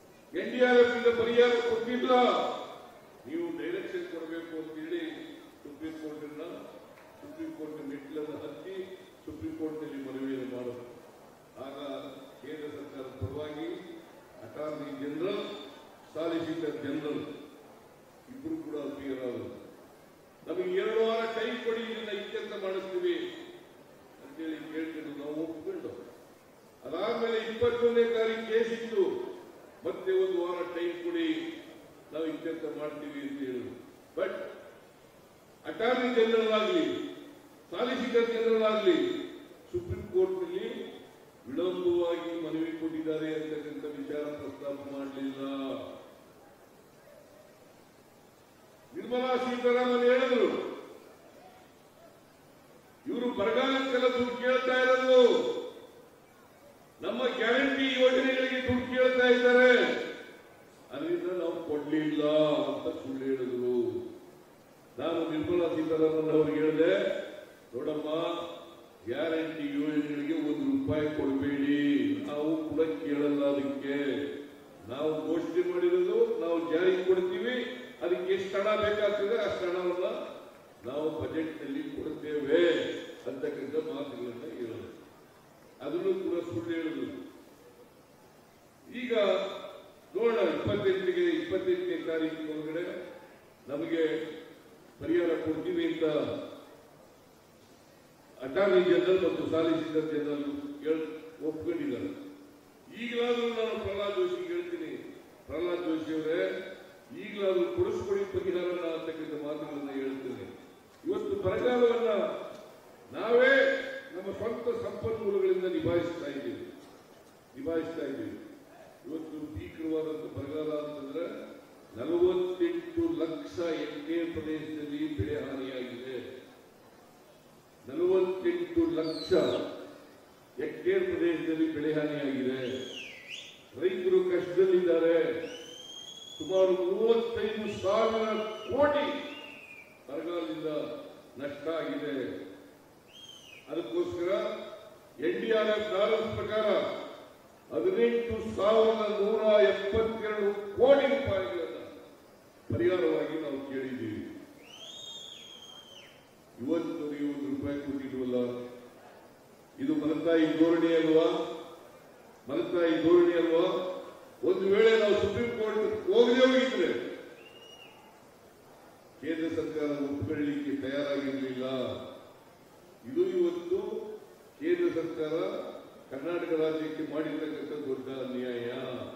ಎನ್ಡಿಆರ್ಎಫ್ ಇಂದ ಪರಿಹಾರ ಕೊಟ್ಟಿಲ್ಲ ನೀವು ಡೈರೆಕ್ಷನ್ ಕೊಡಬೇಕು ಅಂತ ಹೇಳಿ ಸುಪ್ರೀಂ ಕೋರ್ಟಿನ ಸುಪ್ರೀಂ ಕೋರ್ಟ್ ಮೆಟ್ಟಿಲನ್ನು ಹತ್ತಿ ಸುಪ್ರೀಂ ಕೋರ್ಟ್ನಲ್ಲಿ ಮನವಿಯನ್ನು ಮಾಡಬೇಕು ಆಗ ಕೇಂದ್ರ ಸರ್ಕಾರದ ಪರವಾಗಿ ಅಟಾರ್ನಿ ಜನರಲ್ ಸಾಲಿಸಿಟರ್ ಜನರಲ್ ಇಬ್ಬರು ಕೂಡ ಅಭಿಯರಾದರು ನಮಗೆ ಎರಡು ವಾರ ಟೈಮ್ ಕೊಡಿ ಇದನ್ನ ಇತ್ಯಂತ ಮಾಡಿಸ್ತೀವಿ ಅಂತೇಳಿ ಕೇಳ್ಕೊಂಡು ನಾವು ಒಪ್ಕೊಂಡು ಅದಾದ್ಮೇಲೆ ಇಪ್ಪತ್ತೊಂದನೇ ತಾರೀಕು ಕೇಸ್ ಇತ್ತು ಮತ್ತೆ ಒಂದು ವಾರ ಟೈಮ್ ಕೊಡಿ ನಾವು ಇತ್ಯಂತ ಮಾಡ್ತೀವಿ ಅಂತ ಹೇಳಿದ್ರು ಬಟ್ ಅಟಾರ್ನಿ ಜನರಲ್ ಆಗಲಿ ಸಾಲಿಸಿಟರ್ ಜನರಲ್ ಆಗಲಿ ಸುಪ್ರೀಂ ಕೋರ್ಟ್ನಲ್ಲಿ ವಿಳಂಬವಾಗಿ ಮನವಿ ಕೊಟ್ಟಿದ್ದಾರೆ ಅಂತಕ್ಕಂಥ ವಿಚಾರ ಪ್ರಸ್ತಾಪ ಮಾಡಲಿಲ್ಲ ನಿರ್ಮಲಾ ಸೀತಾರಾಮನ್ ಹೇಳಿದ್ರು ಇವರು ಬರಗಾಲಕ್ಕೆಲ್ಲ ದುಡ್ಡು ಕೇಳ್ತಾ ಇರೋದು ನಮ್ಮ ಗ್ಯಾರಂಟಿ ಯೋಜನೆಗಳಿಗೆ ದುಡ್ಡು ಕೇಳ್ತಾ ಇದ್ದಾರೆ ಅದರಿಂದ ನಾವು ಕೊಡ್ಲಿಲ್ಲ ಅಂತ ಸುಳ್ಳು ಹೇಳಿದ್ರು ನಾನು ನಿರ್ಮಲಾ ಸೀತಾರಾಮನ್ ಅವ್ರಿಗೆ ಹೇಳಿದೆ ನೋಡಮ್ಮ ಗ್ಯಾರಂಟಿ ಯೋಜನೆಗಳಿಗೆ ಒಂದು ರೂಪಾಯಿ ಕೊಡಬೇಡಿ ನಾವು ಕೂಡ ಕೇಳಲ್ಲ ಅದಕ್ಕೆ ನಾವು ಘೋಷಣೆ ಮಾಡಿರೋದು ನಾವು ಜಾರಿಗೆ ಕೊಡ್ತೀವಿ ಅದಕ್ಕೆ ಎಷ್ಟು ಹಣ ಬೇಕಾಗ್ತದೆ ಅಷ್ಟು ಹಣವನ್ನ ನಾವು ಬಜೆಟ್ ನಲ್ಲಿ ಕೊಡುತ್ತೇವೆ ಅಂತಕ್ಕಂಥ ಮಾತುಗಳನ್ನ ಹೇಳಿದ್ರು ಅದನ್ನು ಕೂಡ ಸುಳ್ಳು ಹೇಳಿದ್ರು ಈಗ ನೋಡೋಣ ಇಪ್ಪತ್ತೆಂಟಿಗೆ ಇಪ್ಪತ್ತೆಂಟನೇ ತಾರೀಕಿನ ಒಳಗಡೆ ನಮಗೆ ಪರಿಹಾರ ಕೊಡ್ತೀವಿ ಅಂತ ಅಟಾರ್ನಿ ಜನರಲ್ ಮತ್ತು ಸಾಲಿಸಿಟರ್ ಜನರಲ್ ಹೇಳ್- ಒಪ್ಕೊಂಡಿದ್ದಾರೆ ಈಗಲಾದ್ರೂ ನಾನು ಪ್ರಹ್ಲಾದ್ ಜೋಶಿ ಹೇಳ್ತೀನಿ ಪ್ರಹ್ಲಾದ್ ಜೋಶಿ ಅವರೇ ಈಗಲಾದ್ರೂ ಕೊಡಿಸ್ಕೊಡಿ ಪರಿಹಾರನ ಅಂತಕ್ಕಂಥ ಮಾತುಗಳನ್ನ ಹೇಳ್ತೇನೆ ಇವತ್ತು ಬರಗಾಲವನ್ನ ನಾವೇ ನಮ್ಮ ಸ್ವಂತ ಸಂಪನ್ಮೂಲಗಳಿಂದ ನಿಭಾಯಿಸ್ತಾ ಇದ್ದೀವಿ ನಿಭಾಯಿಸ್ತಾ ಇದ್ದೀವಿ ಇವತ್ತು ಭೀಕರವಾದಂತ ಬರಗಾಲ ಅಂತಂದ್ರೆ ನಲವತ್ತೆಂಟು ಲಕ್ಷ ಹೆಕ್ಟೇರ್ ಪ್ರದೇಶದಲ್ಲಿ ಬೆಳೆ ಹಾನಿಯಾಗಿದೆ ನಲವತ್ತೆಂಟು ಲಕ್ಷ ಹೆಕ್ಟೇರ್ ಪ್ರದೇಶದಲ್ಲಿ ಬೆಳೆ ಹಾನಿಯಾಗಿದೆ ರೈತರು ಕಷ್ಟದಲ್ಲಿದ್ದಾರೆ ಸುಮಾರು ಮೂವತ್ತೈದು ಸಾವಿರ ಕೋಟಿ ಬರಗಾಲದಿಂದ ನಷ್ಟ ಆಗಿದೆ ಅದಕ್ಕೋಸ್ಕರ ಎನ್ಡಿಆರ್ಎಫ್ ದಾರದ ಪ್ರಕಾರ ಹದಿನೆಂಟು ಸಾವಿರದ ನೂರ ಎಪ್ಪತ್ತೆರಡು ಕೋಟಿ ರೂಪಾಯಿಗಳನ್ನ ಪರಿಹಾರವಾಗಿ ನಾವು ಕೇಳಿದ್ದೀವಿ ಇವತ್ತವರೆಗೆ ಒಂದು ರೂಪಾಯಿ ಕೊಟ್ಟಿಲ್ವಲ್ಲ ಇದು ಮಲತಾಯಿ ಧೋರಣೆ ಅಲ್ವಾ ಮಲತಾಯಿ ಧೋರಣೆ ಅಲ್ವಾ ಒಂದು ವೇಳೆ ನಾವು ಸುಪ್ರೀಂ ಕೋರ್ಟ್ ಹೋಗದೆ ಹೋಗಿದ್ರೆ ಕೇಂದ್ರ ಸರ್ಕಾರ ಒಪ್ಪಿಕೊಳ್ಳಲಿಕ್ಕೆ ತಯಾರಾಗಿರಲಿಲ್ಲ ಇದು ಇವತ್ತು ಕೇಂದ್ರ ಸರ್ಕಾರ ಕರ್ನಾಟಕ ರಾಜ್ಯಕ್ಕೆ ಮಾಡಿರ್ತಕ್ಕಂಥ ದೊಡ್ಡ ಅನ್ಯಾಯ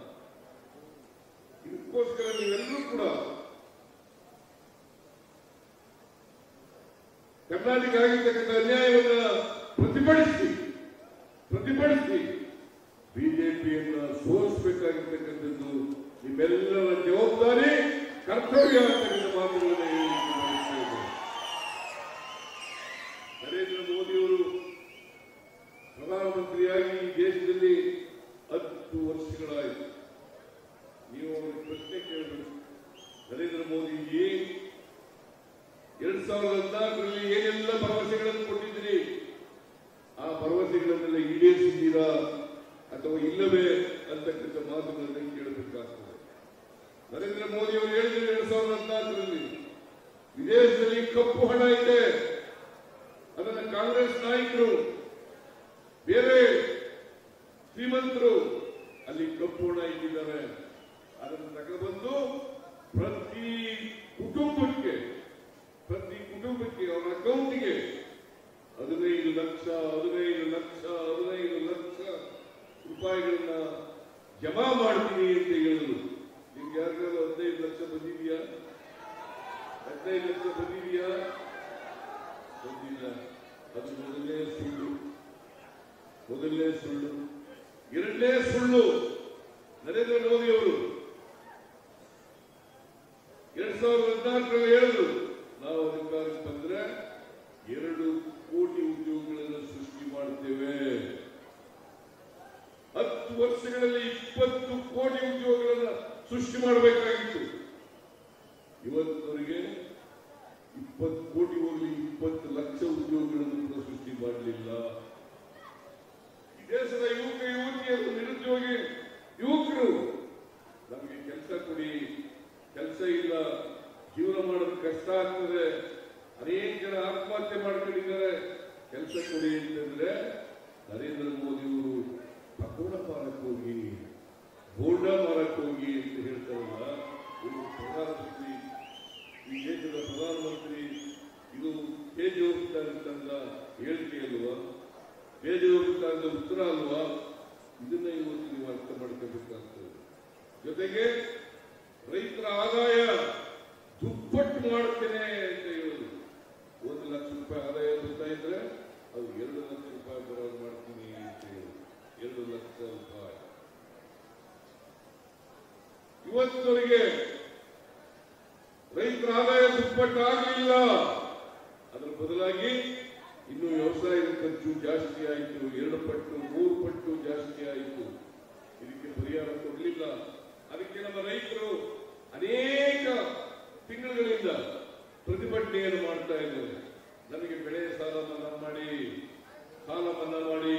ಇದಕ್ಕೋಸ್ಕರ ನೀವೆಲ್ಲರೂ ಕೂಡ ಕರ್ನಾಟಕ ಆಗಿರ್ತಕ್ಕಂಥ ಅನ್ಯಾಯವನ್ನ ಪ್ರತಿಭಟಿಸಿ ಪ್ರತಿಭಟಿಸಿ ಬಿಜೆಪಿಯನ್ನ ಸೋಲಿಸಬೇಕಾಗಿರ್ತಕ್ಕಂಥದ್ದು ನಿಮ್ಮೆಲ್ಲರ ಜವಾಬ್ದಾರಿ ಕರ್ತವ್ಯ ಅಂತಕ್ಕಂಥ ಮಾತುಗಳನ್ನು ಹೇಳಲಿಕ್ಕೆ ಬಯಸ್ತಾ ಇದ್ದೇನೆ. ನರೇಂದ್ರ ಮೋದಿಯವರು ಪ್ರಧಾನಮಂತ್ರಿಯಾಗಿ ಈ ದೇಶದಲ್ಲಿ ಹತ್ತು ವರ್ಷಗಳಾಯಿತು ನೀವು ಅವ್ರಿಗೆ ಪ್ರಶ್ನೆ ಕೇಳಬೇಕು ನರೇಂದ್ರ ಮೋದಿಜಿ ಎರಡ್ ಸಾವಿರದ ಹದಿನಾಲ್ಕರಲ್ಲಿ ಏನೆಲ್ಲ ಭರವಸೆಗಳನ್ನು ಕೊಟ್ಟಿದ್ದೀರಿ ಆ ಭರವಸೆಗಳನ್ನೆಲ್ಲ ಈಡೇರಿಸಿದ್ದೀರಾ ಅಥವಾ ಇಲ್ಲವೇ ಅಂತಕ್ಕಂಥ ಮಾತುಗಳನ್ನು ಕೇಳಬೇಕಾಗ್ತದೆ ನರೇಂದ್ರ ಮೋದಿ ಅವರು ಹೇಳಿದ್ರು ಎರಡ್ ಸಾವಿರದ ಹದಿನಾಲ್ಕರಲ್ಲಿ ವಿದೇಶದಲ್ಲಿ ಕಪ್ಪು ಹಣ ಇದೆ ಅದನ್ನ ಕಾಂಗ್ರೆಸ್ ನಾಯಕರು ಬೇರೆ ಶ್ರೀಮಂತರು ಅಲ್ಲಿ ಕಪ್ಪು ಹಣ ಇಟ್ಟಿದ್ದಾರೆ ಅದನ್ನು ತಗೊಂಡ್ಬಂದು ಪ್ರತಿ ಕುಟುಂಬಕ್ಕೆ ಪ್ರತಿ ಕುಟುಂಬಕ್ಕೆ ಅವರ ಅಕೌಂಟ್ಗೆ ಹದಿನೈದು ಲಕ್ಷ ಹದಿನೈದು ಲಕ್ಷ ಹದಿನೈದು ಲಕ್ಷ ರೂಪಾಯಿಗಳನ್ನ ಜಮಾ ಮಾಡ್ತೀನಿ ಅಂತ ಹೇಳಿದ್ರು ನಿಮ್ಗೆ ಯಾರಿಗಾದ್ರು ಹದಿನೈದು ಲಕ್ಷ ಬಂದಿದೆಯಾ ಹದಿನೈದು ಲಕ್ಷ ಬಂದಿದೆಯಾ ಬಂದಿಲ್ಲ ಅದು ಮೊದಲನೇ ಸುಳ್ಳು ಮೊದಲನೇ ಸುಳ್ಳು ಎರಡನೇ ಸುಳ್ಳು ನರೇಂದ್ರ ಮೋದಿ ಅವರು ಎರಡ್ ಸಾವಿರದ ಹದಿನಾಲ್ಕರಲ್ಲಿ ಹೇಳಿದ್ರು ನಾವು ಅಧಿಕಾರಕ್ಕೆ ಬಂದ್ರೆ ಎರಡು ಕೋಟಿ ಉದ್ಯೋಗಗಳನ್ನು ಸೃಷ್ಟಿ ಮಾಡುತ್ತೇವೆ ಹತ್ತು ವರ್ಷಗಳಲ್ಲಿ ಇಪ್ಪತ್ತು ಕೋಟಿ ಉದ್ಯೋಗಗಳನ್ನು ಸೃಷ್ಟಿ ಮಾಡಬೇಕಾಗಿತ್ತು ಇವತ್ತವರೆಗೆ ಇಪ್ಪತ್ತು ಕೋಟಿ ಹೋಗಲಿ ಇಪ್ಪತ್ತು ಲಕ್ಷ ಉದ್ಯೋಗಗಳನ್ನು ಕೂಡ ಸೃಷ್ಟಿ ಮಾಡಲಿಲ್ಲ ಈ ದೇಶದ ಯುವಕ ಯುವತಿಯರು ನಿರುದ್ಯೋಗಿ ಯುವಕರು ನಮಗೆ ಕೆಲಸ ಕೊಡಿ ಕೆಲಸ ಇಲ್ಲ ಜೀವನ ಮಾಡೋದು ಕಷ್ಟ ಆಗ್ತದೆ ಅನೇಕ ಜನ ಆತ್ಮಹತ್ಯೆ ಮಾಡ್ಕೊಂಡಿದ್ದಾರೆ ಕೆಲಸ ಕೊಡಿ ಅಂತಂದ್ರೆ ನರೇಂದ್ರ ಮೋದಿ ಅವರು ಪಕೋಡ ಮಾರಕ್ಕೆ ಹೋಗಿ ಬೋಂಡ ಮಾರಕ್ಕೆ ಹೋಗಿ ಅಂತ ಹೇಳ್ತಾರಲ್ಲ ಇವರು ಪ್ರಧಾನಮಂತ್ರಿ ಈ ದೇಶದ ಪ್ರಧಾನಮಂತ್ರಿ ಇದು ತೇಜ ಹೋಗ್ತಾರಂತಂದ ಹೇಳಿಕೆ ಅಲ್ವಾ ತೇಜ ಹೋಗ್ತಾರಂತ ಉತ್ತರ ಅಲ್ವಾ ಇದನ್ನ ಇವತ್ತು ನೀವು ಅರ್ಥ ಮಾಡ್ಕೋಬೇಕಾಗ್ತದೆ ಜೊತೆಗೆ ರೈತರ ಆದಾಯ ದುಪ್ಪಟ್ಟು ಮಾಡ್ತೇನೆ ಅಂತ ಹೇಳುದು ಒಂದು ಲಕ್ಷ ರೂಪಾಯಿ ಆದಾಯ ಬರ್ತಾ ಇದ್ರೆ ಅದು ಎರಡು ಲಕ್ಷ ರೂಪಾಯಿ ಬರೋದು ಮಾಡ್ತೀನಿ ಅಂತ ಹೇಳುದು ಎರಡು ಲಕ್ಷ ರೂಪಾಯಿ ಇವತ್ತವರೆಗೆ ರೈತರ ಆದಾಯ ದುಪ್ಪಟ್ಟು ಆಗಲಿಲ್ಲ ಅದರ ಬದಲಾಗಿ ಇನ್ನು ವ್ಯವಸಾಯದ ಖರ್ಚು ಜಾಸ್ತಿ ಆಯಿತು ಎರಡು ಪಟ್ಟು ಮೂರು ಪಟ್ಟು ಜಾಸ್ತಿ ಆಯಿತು ಇದಕ್ಕೆ ಪರಿಹಾರ ಕೊಡಲಿಲ್ಲ ಅದಕ್ಕೆ ನಮ್ಮ ರೈತರು ಅನೇಕ ತಿಂಗಳುಗಳಿಂದ ಪ್ರತಿಭಟನೆಯನ್ನು ಮಾಡ್ತಾ ಇದ್ದಾರೆ ನಮಗೆ ಬೆಳೆ ಸಾಲ ಮನ್ನಾ ಮಾಡಿ ಸಾಲ ಮನ್ನಾ ಮಾಡಿ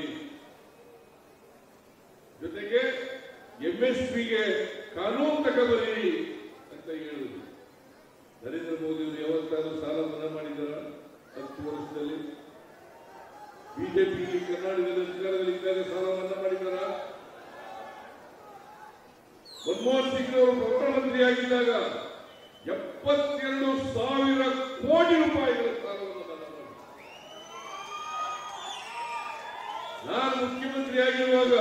ಜೊತೆಗೆ ಎಂಎಸ್ಪಿಗೆ ಕಾನೂನು ತಗೊಬರಿ ಅಂತ ಹೇಳುದು ನರೇಂದ್ರ ಮೋದಿ ಅವರು ಯಾವತ್ತಾದ್ರೂ ಸಾಲ ಮನ್ನಾ ಮಾಡಿದಾರ ಹತ್ತು ವರ್ಷದಲ್ಲಿ ಬಿಜೆಪಿ ಕರ್ನಾಟಕದ ಅಧಿಕಾರದಲ್ಲಿ ಇದ್ದಾಗ ಸಾಲ ಮನ್ನಾ ಮಾಡಿದಾರ ಮನಮೋಹನ್ ಸಿಂಗ್ ಅವರು ಪ್ರಧಾನಮಂತ್ರಿ ಆಗಿದ್ದಾಗ ಎಪ್ಪತ್ತೆರಡು ಸಾವಿರ ಕೋಟಿ ರೂಪಾಯಿಗಳ ಸಾಲವನ್ನು ಮನ್ನಾ ಮಾಡಿದ್ರು ನಾನು ಮುಖ್ಯಮಂತ್ರಿ ಆಗಿರುವಾಗ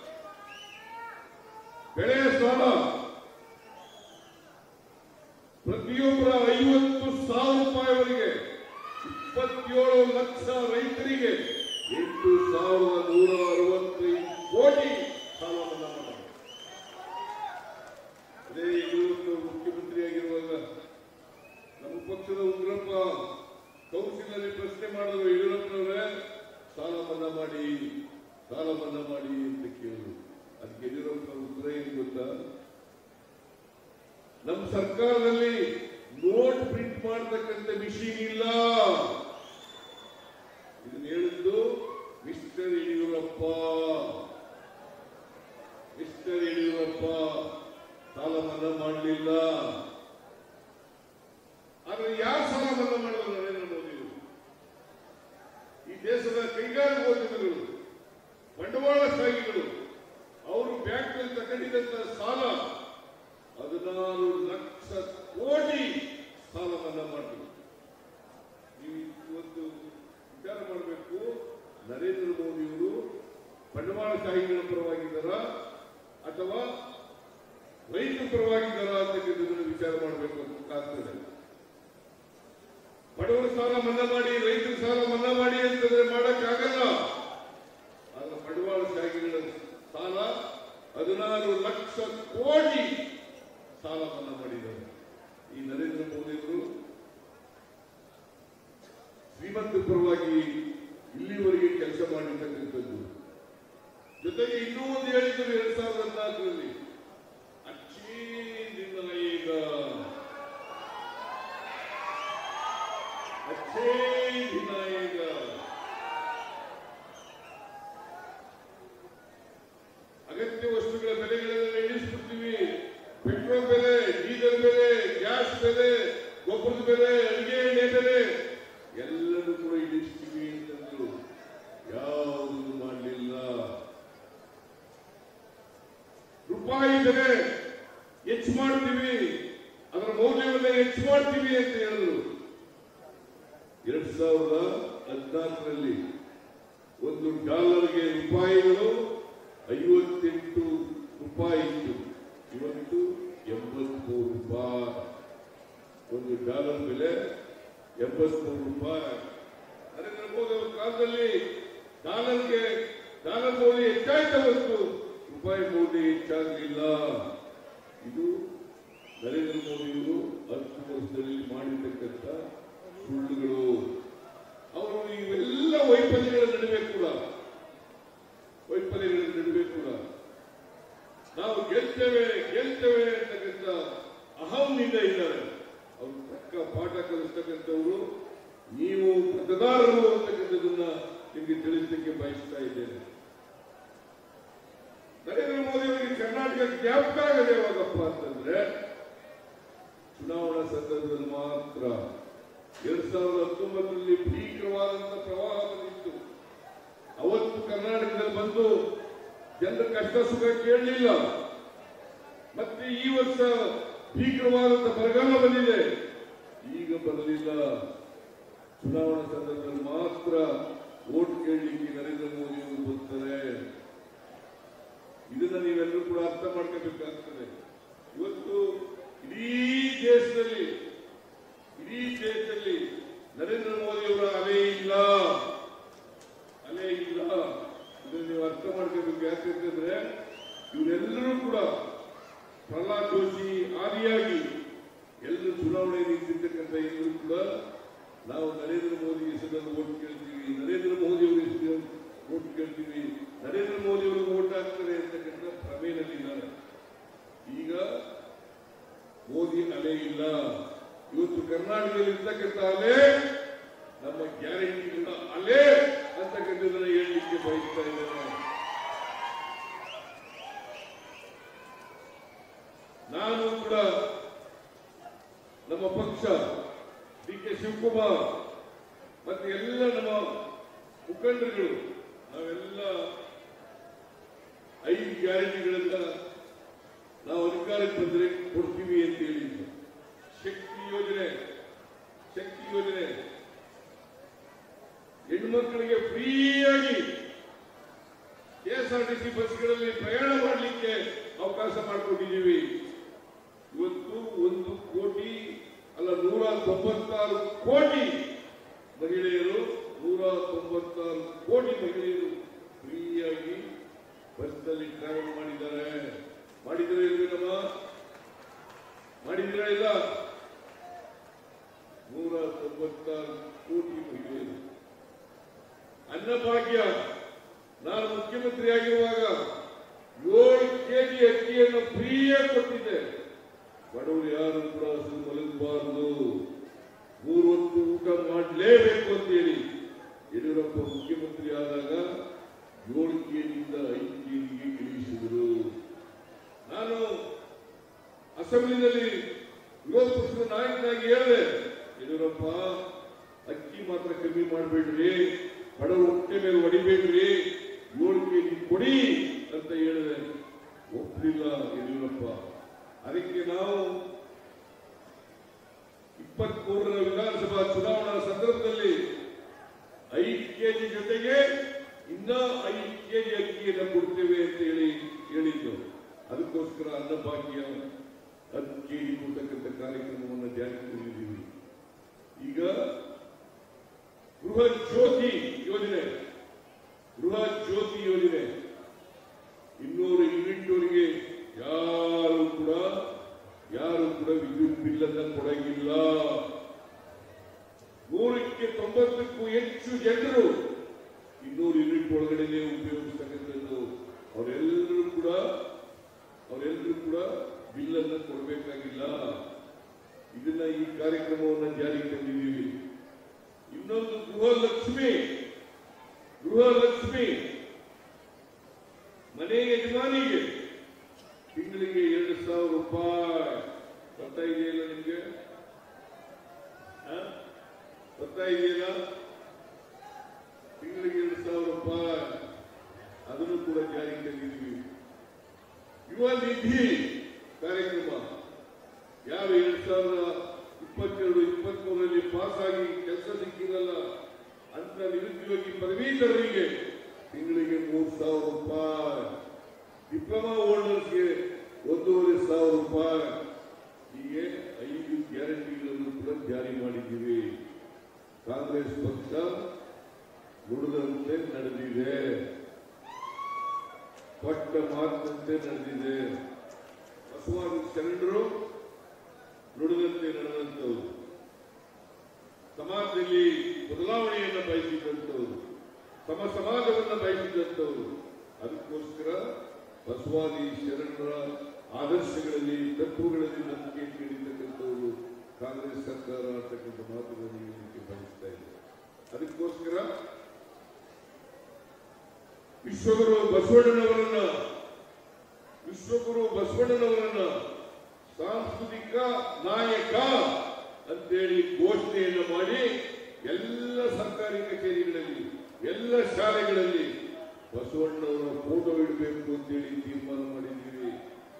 ಬೆಳೆಯ ಸಾಲ ಪ್ರತಿಯೊಬ್ಬರ ಐವತ್ತು ಸಾವಿರ ರೂಪಾಯಿವರೆಗೆ ಇಪ್ಪತ್ತೇಳು ಲಕ್ಷ ರೈತರಿಗೆ ಎಂಟು ಸಾವಿರದ ನೂರ ಅರವತ್ತೈದು ಕೋಟಿ ಸಾಲ ಮನ್ನಾ ಮಾಡಿದ್ರು ಅದೇ ಇವತ್ತು ಮುಖ್ಯಮಂತ್ರಿ ಆಗಿರುವಾಗ ನಮ್ಮ ಪಕ್ಷದ ಉಗ್ರಪ್ಪ ಕೌನ್ಸಿಲಲ್ಲಿ ಪ್ರಶ್ನೆ ಮಾಡಿದ್ರು ಯಡಿಯೂರಪ್ಪನವರೇ ಸಾಲ ಮನ್ನಾ ಮಾಡಿ ಸಾಲ ಮನ್ನಾ ಮಾಡಿ ಅಂತ ಕೇಳಿದ್ರು ಅದಕ್ಕೆ ಯಡಿಯೂರಪ್ಪ ಉತ್ತರ ಏನು ಗೊತ್ತಾ ನಮ್ಮ ಸರ್ಕಾರದಲ್ಲಿ ನೋಟ್ ಪ್ರಿಂಟ್ ಮಾಡತಕ್ಕಂಥ ಮಿಷಿನ್ ಇಲ್ಲ ಇದನ್ನ ಹೇಳಿದ್ದು ಮಿಸ್ಟರ್ ಯಡಿಯೂರಪ್ಪ ಮಿಸ್ಟರ್ ಯಡಿಯೂರಪ್ಪ ಸಾಲ ಮನ್ನಾ ಮಾಡಲಿಲ್ಲ ಆದ್ರೆ ಯಾರು ಸಾಲ ಮನ್ನಾ ಮಾಡಿದ್ರು ನರೇಂದ್ರ ಮೋದಿ ಅವರು? ಈ ದೇಶದ ಕೈಗಾರಿಕೋದ್ಯಮಿಗಳು ಬಂಡವಾಳಶಾಹಿಗಳು ಅವರು ಬ್ಯಾಂಕ್ನಲ್ಲಿ ತಗೊಂಡಿದ್ದಂತ ಸಾಲ ಹದಿನಾರು ಲಕ್ಷ ಕೋಟಿ ಸಾಲ ಮನ್ನಾ ಮಾಡಿದ್ರು ನೀವು ಇವತ್ತು ವಿಚಾರ ಮಾಡಬೇಕು ನರೇಂದ್ರ ಮೋದಿಯವರು ಬಂಡವಾಳಶಾಹಿಗಳ ಪರವಾಗಿದ್ದಾರ ಅಥವಾ ರೈತರ ಪರವಾಗಿದ್ದಾರ ಅಂತಕ್ಕಂಥದ್ದನ್ನು ವಿಚಾರ ಮಾಡಬೇಕು ಅಂತ ಆಗ್ತದೆ ಬಡವರ ಸಾಲ ಮನ್ನಾ ಮಾಡಿ ರೈತರ ಸಾಲ ಮನ್ನಾ ಮಾಡಿ ಅಂತಂದ್ರೆ ಮಾಡಕ್ಕಾಗಲ್ಲ ಆದ್ರೆ ಬಂಡವಾಳಶಾಹಿಗಳ ಸಾಲ ಹದಿನಾರು ಲಕ್ಷ ಕೋಟಿ ಸಾಲ ಮನ್ನಾ ಮಾಡಿದ್ದಾರೆ ಈ ನರೇಂದ್ರ ಮೋದಿ ಅವರು ಶ್ರೀಮಂತರ ಪರವಾಗಿ ಇಲ್ಲಿವರೆಗೆ ಕೆಲಸ ಮಾಡಿರ್ತಕ್ಕಂಥದ್ದು ಜೊತೆಗೆ ಇನ್ನೂ ಒಂದು ಹೇಳಿದ್ರು ಎರಡ್ ಸಾವಿರದ ಹದಿನಾಲ್ಕರಲ್ಲಿ ಅಚ್ಚೇ ದಿನ ಈಗ ಅಚ್ಚೇ ದಿನ ಈಗ ಅಗತ್ಯ ವಸ್ತುಗಳ ಬೆಲೆಗಳೆಲ್ಲ ಇಳಿಸ್ಬಿಡ್ತೀವಿ ಪೆಟ್ರೋಲ್ ಬೆಲೆ ಡೀಸೆಲ್ ಬೆಲೆ ಗ್ಯಾಸ್ ಬೆಲೆ ಗೊಬ್ಬರದ ಬೆಲೆ ಅಡಿಗೆ ಎಣ್ಣೆ ಬೆಲೆ ಎಲ್ಲರೂ ಕೂಡ ಇಳಿಸ್ತೀವಿ ಅಂತಂದ್ರು ಯಾವುದೂ ಮಾಡಲಿಲ್ಲ ರೂಪಾಯಿ ಬೆಲೆ ಹೆಚ್ಚು ಮಾಡ್ತೀವಿ ಅದರ ಮೌಲ್ಯವನ್ನು ಹೆಚ್ಚು ಮಾಡ್ತೀವಿ ಅಂತ ಹೇಳಿದ್ರು ಎರಡ್ ಸಾವಿರದ ಹದಿನಾಲ್ಕರಲ್ಲಿ ಒಂದು ಡಾಲರ್ಗೆ ರೂಪಾಯಿಗಳು ಐವತ್ತೆಂಟು ರೂಪಾಯಿ ಇತ್ತು ಇವತ್ತು ಎಂಬತ್ಮೂರು ರೂಪಾಯಿ ಒಂದು ಡಾಲರ್ ಬೆಲೆ ಎಂಬತ್ಮೂರು ರೂಪಾಯಿ ನರೇಂದ್ರ ಮೋದಿ ಅವರ ಕಾಲದಲ್ಲಿ ಡಾಲರ್ಗೆ ಡಾಲರ್ ಮೌಲ್ಯ ಹೆಚ್ಚಾಯ್ತಾ ಹೊತ್ತು ರೂಪಾಯಿ ಮೌಲ್ಯ ಹೆಚ್ಚಾಗಲಿಲ್ಲ ಇದು ನರೇಂದ್ರ ಮೋದಿಯವರು ಹತ್ತು ವರ್ಷದಲ್ಲಿ ಮಾಡಿರ್ತಕ್ಕಂಥ ಸುಳ್ಳುಗಳು ಅವರು ಇವೆಲ್ಲ ವೈಫಲ್ಯಗಳ ನಡುವೆ ಕೂಡ ವೈಫಲ್ಯಗಳ ನಡುವೆ ಕೂಡ ನಾವು ಗೆಲ್ತೇವೆ ಗೆಲ್ತೇವೆ ಅಂತಕ್ಕಂಥ ಅಹಂನಿಂದ ಇದ್ದಾರೆ ಅವರು ತಕ್ಕ ಪಾಠ ಕಲಿಸ್ತಕ್ಕಂಥವ್ರು ನೀವು ಮತದಾರರು ಅಂತಕ್ಕಂಥದ್ದನ್ನ ನಿಮಗೆ ತಿಳಿಸಲಿಕ್ಕೆ ಬಯಸ್ತಾ ಇದ್ದೇನೆ ನರೇಂದ್ರ ಮೋದಿ ಅವರಿಗೆ ಕರ್ನಾಟಕ ಜ್ಞಾಪಕ ಆಗದೆ ಯಾವಾಗಪ್ಪ ಅಂತಂದ್ರೆ ಚುನಾವಣಾ ಸಂದರ್ಭದಲ್ಲಿ ಮಾತ್ರ ಎರಡ್ ಸಾವಿರದ ಹತ್ತೊಂಬತ್ತರಲ್ಲಿ ಭೀಕರವಾದಂತಹ ಪ್ರವಾಹ ಬಂದಿತ್ತು ಅವತ್ತು ಕರ್ನಾಟಕದಲ್ಲಿ ಬಂದು ಜನರ ಕಷ್ಟ ಸುಖ ಕೇಳಲಿಲ್ಲ ಮತ್ತೆ ಈ ವರ್ಷ ಭೀಕರವಾದಂತಹ ಬರಗಾಲ ಬಂದಿದೆ ಈಗ ಬರಲಿಲ್ಲ ಚುನಾವಣಾ ಸಂದರ್ಭದಲ್ಲಿ ಮಾತ್ರ ವೋಟ್ ಕೇಳಲಿಕ್ಕೆ ನರೇಂದ್ರ ಮೋದಿ ಅವರು ಬರ್ತಾರೆ ಇದನ್ನ ನೀವೆಲ್ಲರೂ ಕೂಡ ಅರ್ಥ ಮಾಡ್ಕೋಬೇಕಾಗ್ತದೆ ಇವತ್ತು ಇಡೀ ದೇಶದಲ್ಲಿ ಇಡೀ ದೇಶದಲ್ಲಿ ನರೇಂದ್ರ ಮೋದಿ ಅವರ ಅಲೆ ಇಲ್ಲ ಅಲೆ ಇಲ್ಲ ಇದನ್ನ ನೀವು ಅರ್ಥ ಮಾಡ್ಕೋಬೇಕು ಯಾಕಂತಂದ್ರೆ ಇವರೆಲ್ಲರೂ ಕೂಡ ಪ್ರಹ್ಲಾದ್ ಜೋಶಿ ಆದಿಯಾಗಿ ಎಲ್ಲರೂ ಚುನಾವಣೆ ನಿಂತಿರ್ತಕ್ಕಂಥ ಎಲ್ಲರೂ ಕೂಡ ನಾವು ನರೇಂದ್ರ ಮೋದಿ ಹೆಸರನ್ನು ಓಟ್ ಕೇಳ್ತೀವಿ ನರೇಂದ್ರ ಮೋದಿ ಅವರ ಹೆಸರು ಓಟ್ ಕೇಳ್ತೀವಿ ನರೇಂದ್ರ ಮೋದಿ ಅವರು ಓಟ್ ಹಾಕ್ತಾರೆ ಅಂತಕ್ಕಂಥ ಭ್ರಮೆಯಲ್ಲಿದ್ದಾರೆ ಈಗ ಮೋದಿ ಅಲೆ ಇಲ್ಲ ಇವತ್ತು ಕರ್ನಾಟಕದಲ್ಲಿ ಇರ್ತಕ್ಕಂಥ ಅಲೆ ನಮ್ಮ ಗ್ಯಾರಂಟಿಗಳ ಅಲೆ ಅಂತಕ್ಕಂಥದ್ದನ್ನ ಹೇಳಲಿಕ್ಕೆ ಬಯಸ್ತಾ ಇದ್ದೇನೆ ನಾನು ಕೂಡ ನಮ್ಮ ಪಕ್ಷ ಡಿ ಕೆ ಶಿವಕುಮಾರ್ ಮತ್ತೆ ಎಲ್ಲ ನಮ್ಮ ಮುಖಂಡರುಗಳು ನಾವೆಲ್ಲ ಐದು ಗ್ಯಾರಂಟಿಗಳನ್ನ ನಾವು ಅಧಿಕಾರಕ್ಕೆ ಬಂದರೆ ಕೊಡ್ತೀವಿ ಅಂತ ಹೇಳಿದ್ರು ಶಕ್ತಿ ಯೋಜನೆ ಶಕ್ತಿ ಯೋಜನೆ ಹೆಣ್ಮಕ್ಳಿಗೆ ಫ್ರೀಯಾಗಿ ಕೆಎಸ್ಆರ್ಟಿಸಿ ಬಸ್ಗಳಲ್ಲಿ ಪ್ರಯಾಣ ಮಾಡಲಿಕ್ಕೆ ಅವಕಾಶ ಮಾಡಿಕೊಟ್ಟಿದ್ದೀವಿ ಇವತ್ತು ಒಂದು ಕೋಟಿ ಅಲ್ಲ ನೂರ ತೊಂಬತ್ತಾರು ಕೋಟಿ ಮಹಿಳೆಯರು ನೂರ ತೊಂಬತ್ತಾರು ಕೋಟಿ ಮಹಿಳೆಯರು ಫ್ರೀಯಾಗಿ ಬಸ್ನಲ್ಲಿ ಟ್ರಾವೆಲ್ ಮಾಡಿದ್ದಾರೆ ಮಾಡಿದ್ರೆ ಇಲ್ವೇನಮ್ಮ ಮಾಡಿದ್ರ ಇಲ್ಲ ನೂರ ತೊಂಬತ್ತಾರು ಕೋಟಿ ಮಹಿಳೆಯರು ಅನ್ನಭಾಗ್ಯ ನಾನು ಮುಖ್ಯಮಂತ್ರಿ ಆಗಿರುವಾಗ ಏಳು ಕೆಜಿ ಅಕ್ಕಿಯನ್ನು ಫ್ರೀಯಾಗಿ ಕೊಟ್ಟಿದ್ದೆ ಬಡವರು ಯಾರು ಕೂಡ ಹಸಿರು ಮಲಗಬಾರದು ಮೂರು ಹೊತ್ತು ಊಟ ಮಾಡಲೇಬೇಕು ಅಂತೇಳಿ ಯಡಿಯೂರಪ್ಪ ಮುಖ್ಯಮಂತ್ರಿ ಆದಾಗ ಏಳು ಕೆಜಿಯಿಂದ ಐದು ಕೆಜಿಗೆ ಇಳಿಸಿದರು ನಾನು ಅಸೆಂಬ್ಲಿನಲ್ಲಿ ವಿರೋಧ ಪಕ್ಷದ ನಾಯಕನಾಗಿ ಹೇಳಿದೆ ಯಡಿಯೂರಪ್ಪ ಅಕ್ಕಿ ಮಾತ್ರ ಕಮ್ಮಿ ಮಾಡಬೇಡ್ರಿ ಬಡವರ ಹೊಟ್ಟೆ ಮೇಲೆ ಹೊಡಿಬೇಡ್ರಿ ಏಳು ಕೆಜಿ ಕೊಡಿ ಅಂತ ಹೇಳಿದೆ ಒಪ್ಪಲಿಲ್ಲ ಯಡಿಯೂರಪ್ಪ ಅದಕ್ಕೆ ನಾವು ಇಪ್ಪತ್ಮೂರರ ವಿಧಾನಸಭಾ ಚುನಾವಣಾ ಸಂದರ್ಭದಲ್ಲಿ ಐದು ಕೆಜಿ ಜೊತೆಗೆ ಇನ್ನ ಐದು ಕೆಜಿ ಅಕ್ಕಿಯನ್ನು ಕೊಡ್ತೇವೆ ಅಂತ ಹೇಳಿ ಹೇಳಿದ್ದು ಅದಕ್ಕೋಸ್ಕರ ಅನ್ನಭಾಗ್ಯ ಹತ್ತು ಕೆಜಿ ಕೊಡ್ತಕ್ಕಂಥ ಕಾರ್ಯಕ್ರಮವನ್ನು ಜಾರಿಗೆ ತಂದಿದ್ದೀವಿ ಈಗ ಗೃಹ ಜ್ಯೋತಿ ಯೋಜನೆ ಗೃಹ ಜ್ಯೋತಿ ಯೋಜನೆ ಇನ್ನೂರು ಯೂನಿಟ್ವರೆಗೆ ಯಾರು ಕೂಡ ಯಾರು ಕೂಡ ವಿದ್ಯುತ್ ಬಿಲ್ ಅನ್ನ ಕೊಡಂಗಿಲ್ಲ ನೂರಕ್ಕೆ ತೊಂಬತ್ತಕ್ಕೂ ಹೆಚ್ಚು ಜನರು ಇನ್ನೂರು ಯೂನಿಟ್ ಒಳಗಡೆನೆ ಉಪಯೋಗಿಸ್ತಕ್ಕಂಥದ್ದು ಅವರೆಲ್ಲರೂ ಕೂಡ ಅವರೆಲ್ಲರೂ ಕೂಡ ಬಿಲ್ ಅನ್ನ ಕೊಡಬೇಕಾಗಿಲ್ಲ ಇದನ್ನ ಈ ಕಾರ್ಯಕ್ರಮವನ್ನು ಜಾರಿಗೆ ತಂದಿದ್ದೀವಿ ಇನ್ನೊಂದು ಗೃಹಲಕ್ಷ್ಮಿ ಗೃಹಲಕ್ಷ್ಮಿ ಮನೆ ಯಜಮಾನಿಗೆ ತಿಂಗಳಿಗೆ ಎರಡು ಸಾವಿರ ರೂಪಾಯಿ ಬರ್ತಾ ಇದೆಯಲ್ಲ ನಿಮ್ಗೆ ಆ? ಬರ್ತಾ ಇದೆಯಲ್ಲ ತಿಂಗಳಿಗೆ ಎರಡು ಸಾವಿರ ರೂಪಾಯಿ ಅದನ್ನು ಕೂಡ ಜಾರಿಗೆ ತಂದಿದ್ದೀವಿ ಯುವ ನಿಧಿ ಕಾರ್ಯಕ್ರಮ ಯಾರು ಎರಡ್ ಸಾವಿರದ ಇಪ್ಪತ್ತೆರಡು ಇಪ್ಪತ್ಮೂರರಲ್ಲಿ ಪಾಸ್ ಆಗಿ ಕೆಲಸ ಸಿಕ್ಕಿರಲ್ಲ ಅಂತ ನಿರುದ್ಯೋಗಿ ಪದವೀಧರರಿಗೆ ತಿಂಗಳಿಗೆ ಮೂರು ಸಾವಿರ ರೂಪಾಯಿ ಡಿಪ್ಲೊಮಾ ಹೋಲ್ಡರ್ಸ್ಗೆ ಒಂದೂವರೆ ಸಾವಿರ ರೂಪಾಯಿ ಹೀಗೆ ಐದು ಗ್ಯಾರಂಟಿಗಳನ್ನು ಕೂಡ ಜಾರಿ ಮಾಡಿದ್ದೀವಿ ಕಾಂಗ್ರೆಸ್ ಪಕ್ಷ ನುಡಿದಂತೆ ನಡೆದಿದೆ ಕೊಟ್ಟ ಮಾತಂತೆ ನಡೆದಿದೆ ಬಸವಾದಿ ಶರಣರು ನುಡಿದಂತೆ ನಡೆದಂತವರು ಸಮಾಜದಲ್ಲಿ ಬದಲಾವಣೆಯನ್ನು ಬಯಸಿದಂತವರು ತಮ್ಮ ಸಮಾಜವನ್ನು ಬಯಸಿದಂತವರು ಅದಕ್ಕೋಸ್ಕರ ಬಸವಾದಿ ಶರಣರ ಆದರ್ಶಗಳಲ್ಲಿ ತತ್ವಗಳಲ್ಲಿ ನಂಬಿಕೆ ನೀಡಿರ್ತಕ್ಕಂಥವರು ಕಾಂಗ್ರೆಸ್ ಸರ್ಕಾರ ಅಂತಕ್ಕಂಥ ಮಾತುಗಳನ್ನು ಹೇಳಲಿಕ್ಕೆ ಬಯಸ್ತಾ ಇದೆ ಅದಕ್ಕೋಸ್ಕರ ವಿಶ್ವಗುರು ಬಸವಣ್ಣನವರನ್ನ ವಿಶ್ವಗುರು ಬಸವಣ್ಣನವರನ್ನ ಸಾಂಸ್ಕೃತಿಕ ನಾಯಕ ಅಂತೇಳಿ ಘೋಷಣೆಯನ್ನು ಮಾಡಿ ಎಲ್ಲ ಸರ್ಕಾರಿ ಕಚೇರಿಗಳಲ್ಲಿ ಎಲ್ಲ ಶಾಲೆಗಳಲ್ಲಿ ಬಸವಣ್ಣವರ ಫೋಟೋ ಇಡಬೇಕು ಅಂತೇಳಿ ತೀರ್ಮಾನ ಮಾಡಿದ್ದೀವಿ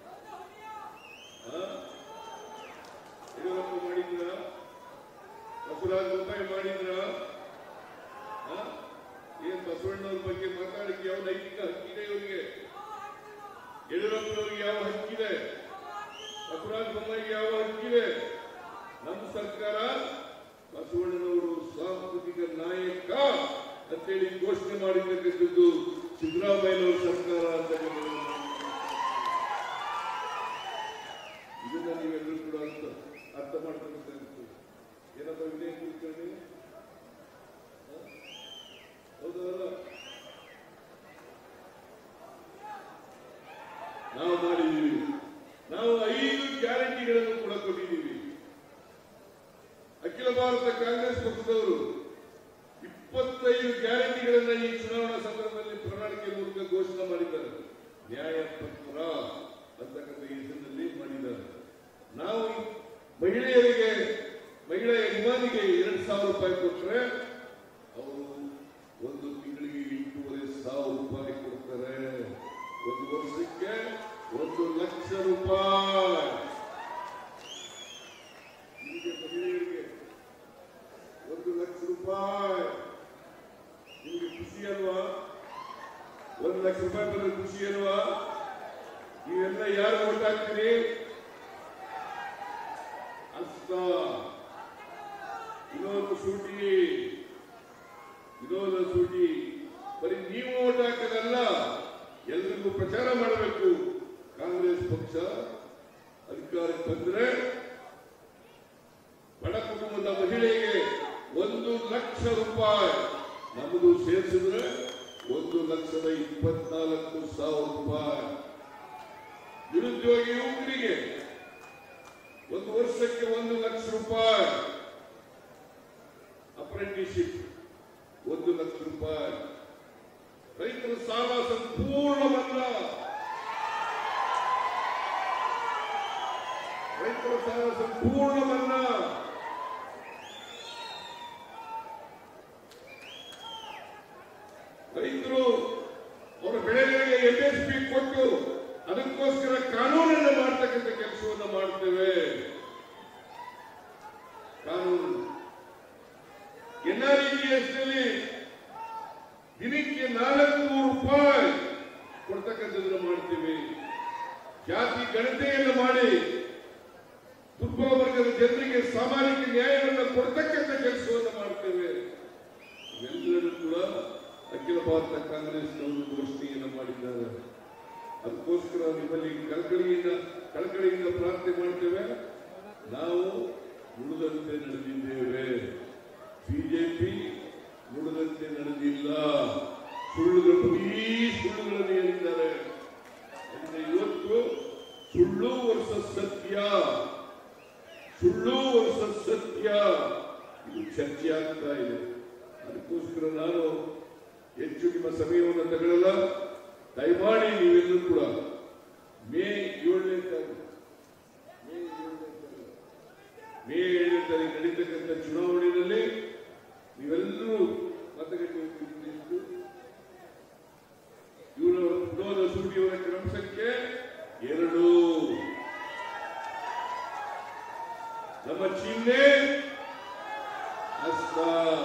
ಆ? ಯಡಿಯೂರಪ್ಪ ಮಾಡಿದ್ರ ಬಸವರಾಜ ಬೊಮ್ಮಾಯಿ ಮಾಡಿದ್ರ ಆ? ಏನ್ ಬಸವಣ್ಣವ್ರ ಬಗ್ಗೆ ಮಾತಾಡಕ್ಕೆ ಯಾವ ನೈತಿಕ ಹಕ್ಕಿದೆ ಇವರಿಗೆ ಯಡಿಯೂರಪ್ಪನವ್ರಿಗೆ ಯಾವ ಹಕ್ಕಿದೆ ಬಸವರಾಜ ಬೊಮ್ಮಾಯಿಗೆ ಯಾವ ಹಕ್ಕಿದೆ ನಮ್ಮ ಸರ್ಕಾರ ಬಸವಣ್ಣನವರು ಸಾಂಸ್ಕೃತಿಕ ನಾಯಕ ಅಂತೇಳಿ ಘೋಷಣೆ ಮಾಡಿರ್ತಕ್ಕಂಥದ್ದು ಸಿದ್ದರಾಮಯ್ಯನವರ ಸರ್ಕಾರ ಅಂತ ಇದನ್ನ ನೀವೆಲ್ಲರೂ ಕೂಡ ಅರ್ಥ ಅರ್ಥ ಮಾಡ್ಕೊಳ್ಬೇಕಾಗುತ್ತೆ ಏನಪ್ಪ ವಿನಯ ಕುಲಕರ್ಣಿ ಹ? ಹೌದಾ ಅಲ್ಲ? ನಾವು ಮಾಡಿದ್ದೀವಿ ನಾವು ಐದು ಗ್ಯಾರಂಟಿಗಳನ್ನು ಕೂಡ ಕೊಟ್ಟಿದ್ದೀವಿ ಅಖಿಲ ಭಾರತ ಕಾಂಗ್ರೆಸ್ ಪಕ್ಷದವರು ಇಪ್ಪತ್ತೈದು ಗ್ಯಾರಂಟಿಗಳನ್ನ ಈ ಚುನಾವಣಾ ಸಂದರ್ಭದಲ್ಲಿ ಪ್ರಣಾಳಿಕೆ ಮೂಲಕ ಘೋಷಣೆ ಮಾಡಿದ್ದಾರೆ ನ್ಯಾಯ ಪತ್ರ ಅಂತಕ್ಕಂಥ ಹೆಸರಿನಲ್ಲಿ ಮಾಡಿದ್ದಾರೆ ನಾವು ಮಹಿಳೆಯರಿಗೆ ಮಹಿಳಾ ಯಜಮಾನಿಗೆ ಎರಡು ಸಾವಿರ ರೂಪಾಯಿ ಕೊಟ್ಟರೆ ಅವರು ಒಂದು ತಿಂಗಳಿಗೆ ಎಂಟೂವರೆ ಸಾವಿರ ರೂಪಾಯಿ ಕೊಡ್ತಾರೆ ಒಂದು ವರ್ಷಕ್ಕೆ ಒಂದು ಲಕ್ಷ ರೂಪಾಯಿ ನಿಮಗೆ ಮಹಿಳೆಯರಿಗೆ ಒಂದು ಲಕ್ಷ ರೂಪಾಯಿ ನಿಮಗೆ ಖುಷಿ ಅಲ್ವಾ ಒಂದು ಲಕ್ಷ ರೂಪಾಯಿ ಬಂದ್ರೆ ಖುಷಿ ಅಲ್ವಾ ನೀವೆಲ್ಲ ಯಾರು ಓಟ್ ಹಾಕ್ತೀರಿ ಅಷ್ಟ ವಿನೋದ ಸೂಟಿ ವಿನೋದ ಸೂಟಿ ಬರೀ ನೀವು ಓಟ್ ಹಾಕೋದಲ್ಲ ಎಲ್ರಿಗೂ ಪ್ರಚಾರ ಮಾಡಬೇಕು ಕಾಂಗ್ರೆಸ್ ಪಕ್ಷ ಅಧಿಕಾರಕ್ಕೆ ಬಂದ್ರೆ ಬಡ ಕುಟುಂಬದ ಮಹಿಳೆಗೆ ಒಂದು ಲಕ್ಷ ರೂಪಾಯಿ ನಮ್ಮದು ಸೇರಿಸಿದ್ರೆ ಒಂದು ಲಕ್ಷದ ಇಪ್ಪತ್ನಾಲ್ಕು ಸಾವಿರ ರೂಪಾಯಿ ನಿರುದ್ಯೋಗಿ ಯುವಕರಿಗೆ ಒಂದು ವರ್ಷಕ್ಕೆ ಒಂದು ಲಕ್ಷ ರೂಪಾಯಿ ಅಪ್ರೆಂಟಿಸ್ಶಿಪ್ ಒಂದು ಲಕ್ಷ ರೂಪಾಯಿ ರೈತರ ಸಾಲ ಸಂಪೂರ್ಣ ಮನ್ನಾ ರೈತರ ಸಾಲ ಸಂಪೂರ್ಣ ಮನ್ನಾ ರೈತರು ಅವರ ಬೆಳೆಗಳಿಗೆ ಎಂ ಎಸ್ ಪಿ ಕೊಟ್ಟು ಅದಕ್ಕೋಸ್ಕರ ಕಾನೂನನ್ನು ಮಾಡ್ತಕ್ಕಂಥ ಕೆಲಸವನ್ನ ಮಾಡ್ತೇವೆ ಕಾನೂನು ಎನ್ಆರ್ಇಜಿಎಸ್ ನಲ್ಲಿ ದಿನಕ್ಕೆ ನಾಲ್ಕು ನೂರು ರೂಪಾಯಿ ಕೊಡ್ತಕ್ಕಂಥದ್ದನ್ನು ಮಾಡ್ತೀವಿ ಜಾತಿ ಗಣತೆಯನ್ನು ಮಾಡಿ ದುರ್ಬಲ ವರ್ಗದ ಜನರಿಗೆ ಸಾಮಾಜಿಕ ನ್ಯಾಯವನ್ನು ಕೊಡ್ತಕ್ಕಂಥ ಕೆಲಸವನ್ನು ಮಾಡ್ತೇವೆ ಇವೆಲ್ಲರೂ ಕೂಡ ಅಖಿಲ ಭಾರತ ಕಾಂಗ್ರೆಸ್ನವರು ಘೋಷಣೆಯನ್ನು ಮಾಡಿದ್ದಾರೆ ಅದಕ್ಕೋಸ್ಕರ ನಿಮ್ಮಲ್ಲಿ ಕಳಕಳಿಯಿಂದ ಕಳಕಳಿಯಿಂದ ಪ್ರಾರ್ಥನೆ ಮಾಡ್ತೇವೆ ನಾವು ನುಡಿದಂತೆ ನಡೆದಿದ್ದೇವೆ ಬಿಜೆಪಿ ನುಡಿದಂತೆ ನಡೆದಿಲ್ಲ ಸುಳ್ಳುಗಳು ಈ ಸುಳ್ಳುಗಳನ್ನು ಹೇಳಿದ್ದಾರೆ ಅಂದ್ರೆ ಇವತ್ತು ಸುಳ್ಳು ವರ್ಷ ಸತ್ಯ ಸುಳ್ಳು ವರ್ಷ ಸತ್ಯ ಇದು ಚರ್ಚೆ ಆಗ್ತಾ ಇದೆ ಅದಕ್ಕೋಸ್ಕರ ನಾನು ಹೆಚ್ಚು ನಿಮ್ಮ ಸಮಯವನ್ನು ತಗೊಳ್ಳಲ್ಲ ದಯಮಾಡಿ ನೀವೆಲ್ಲರೂ ಕೂಡ ಮೇ ಏಳನೇ ತಾರೀಕು ಮೇ ಏಳನೇ ತಾರೀಕು ಮೇ ಏಳನೇ ತಾರೀಕು ನಡೀತಕ್ಕಂಥ ಚುನಾವಣೆಯಲ್ಲಿ ನೀವೆಲ್ಲರೂ ಮತಗಟ್ಟೆ ಹೋಗ್ತಿದ್ದು ಇವರ ವಿನೋದ ಸೂಟಿಯವರ ಕ್ರಮಸಂಖ್ಯೆ ಎರಡು ನಮ್ಮ ಚಿಹ್ನೆ ಹಸ್ತ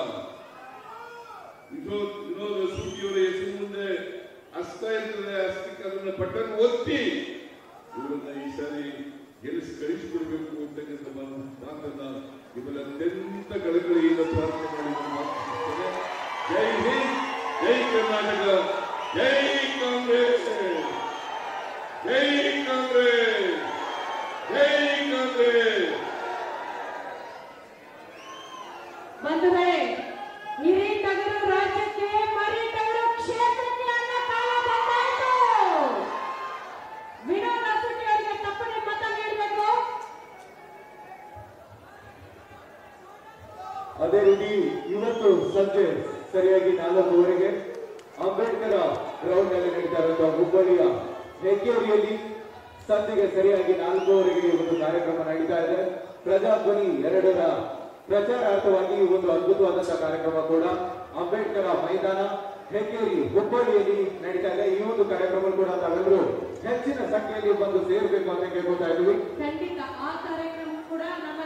ವಿನೋದ್ ವಿನೋದ ಸೂಟಿಯವರ ಹೆಸರು ಮುಂದೆ ಹಸ್ತ ಇರ್ತದೆ ಹಸ್ತಕ್ಕೆ ಅದನ್ನ ಬಟನ್ ಒತ್ತಿ ಇವರನ್ನ ಈ ಸಾರಿ ಗೆಲ್ಲಿಸಿ ಕಳಿಸಿಕೊಡ್ಬೇಕು ಅಂತಕ್ಕಂಥ ಮಾತು- ಮಾತನ್ನ ನಿಮ್ಮಲ್ಲಿ ಅತ್ಯಂತ ಕಳಕಳಿಯಿಂದ ಪ್ರಾರ್ಥನೆ ಮಾಡಿ ನಾನು ಮಾತನಾಡ್ತೇನೆ. ಜೈ ಹಿಂದ್ ಜೈ ಕರ್ನಾಟಕ ಜೈ ಕಾಂಗ್ರೆಸ್ ಜೈ ಕಾಂಗ್ರೆಸ್ ಜೈ ಕಾಂಗ್ರೆಸ್ ಬಂಧುಗಳೇ ಹಿರಿತಗರು ರಾಜ್ಯಕ್ಕೆ ಮರಿತಗರು ಕ್ಷೇತ್ರಕ್ಕೆ ಅನ್ನೋ ಕಾಲ ಬಂದಾಯ್ತು ವಿನೋದ ಸುಟ್ಟಿ ಅವರಿಗೆ ತಪ್ಪದೆ ಮತ ನೀಡಬೇಕು ಅದೇ ರೀತಿ ಇವತ್ತು ಸಂಜೆ ಸರಿಯಾಗಿ ನಾಲ್ಕುವರೆಗೆ ಅಂಬೇಡ್ಕರ್ ಗ್ರೌಂಡ್ ನಲ್ಲಿ ನಡೀತಾ ಇರುವಂತಹ ಹುಬ್ಬಳ್ಳಿಯ ಹೆಗ್ಗೇರಿಯಲ್ಲಿ ಸಂಜೆಗೆ ಸರಿಯಾಗಿ ನಾಲ್ಕುವರೆಗೆ ಈ ಒಂದು ಕಾರ್ಯಕ್ರಮ ನಡೀತಾ ಇದೆ ಪ್ರಜಾಧ್ವನಿ ಎರಡರ ಪ್ರಚಾರಾರ್ಥವಾಗಿ ಈ ಒಂದು ಅದ್ಭುತವಾದಂತಹ ಕಾರ್ಯಕ್ರಮ ಕೂಡ ಅಂಬೇಡ್ಕರ ಮೈದಾನ ಹೆಗ್ಗೇರಿ ಹುಬ್ಬಳ್ಳಿಯಲ್ಲಿ ನಡೀತಾ ಇದೆ ಈ ಒಂದು ಕಾರ್ಯಕ್ರಮ ಕೂಡ ತಾವೆಲ್ಲರೂ ಹೆಚ್ಚಿನ ಸಂಖ್ಯೆಯಲ್ಲಿ ಬಂದು ಸೇರಬೇಕು ಅಂತ ಕೇಳ್ಕೊತಾ ಇದ್ವಿ ಖಂಡಿತ ಆ ಕಾರ್ಯಕ್ರಮ ಕೂಡ ನಮ್ಮ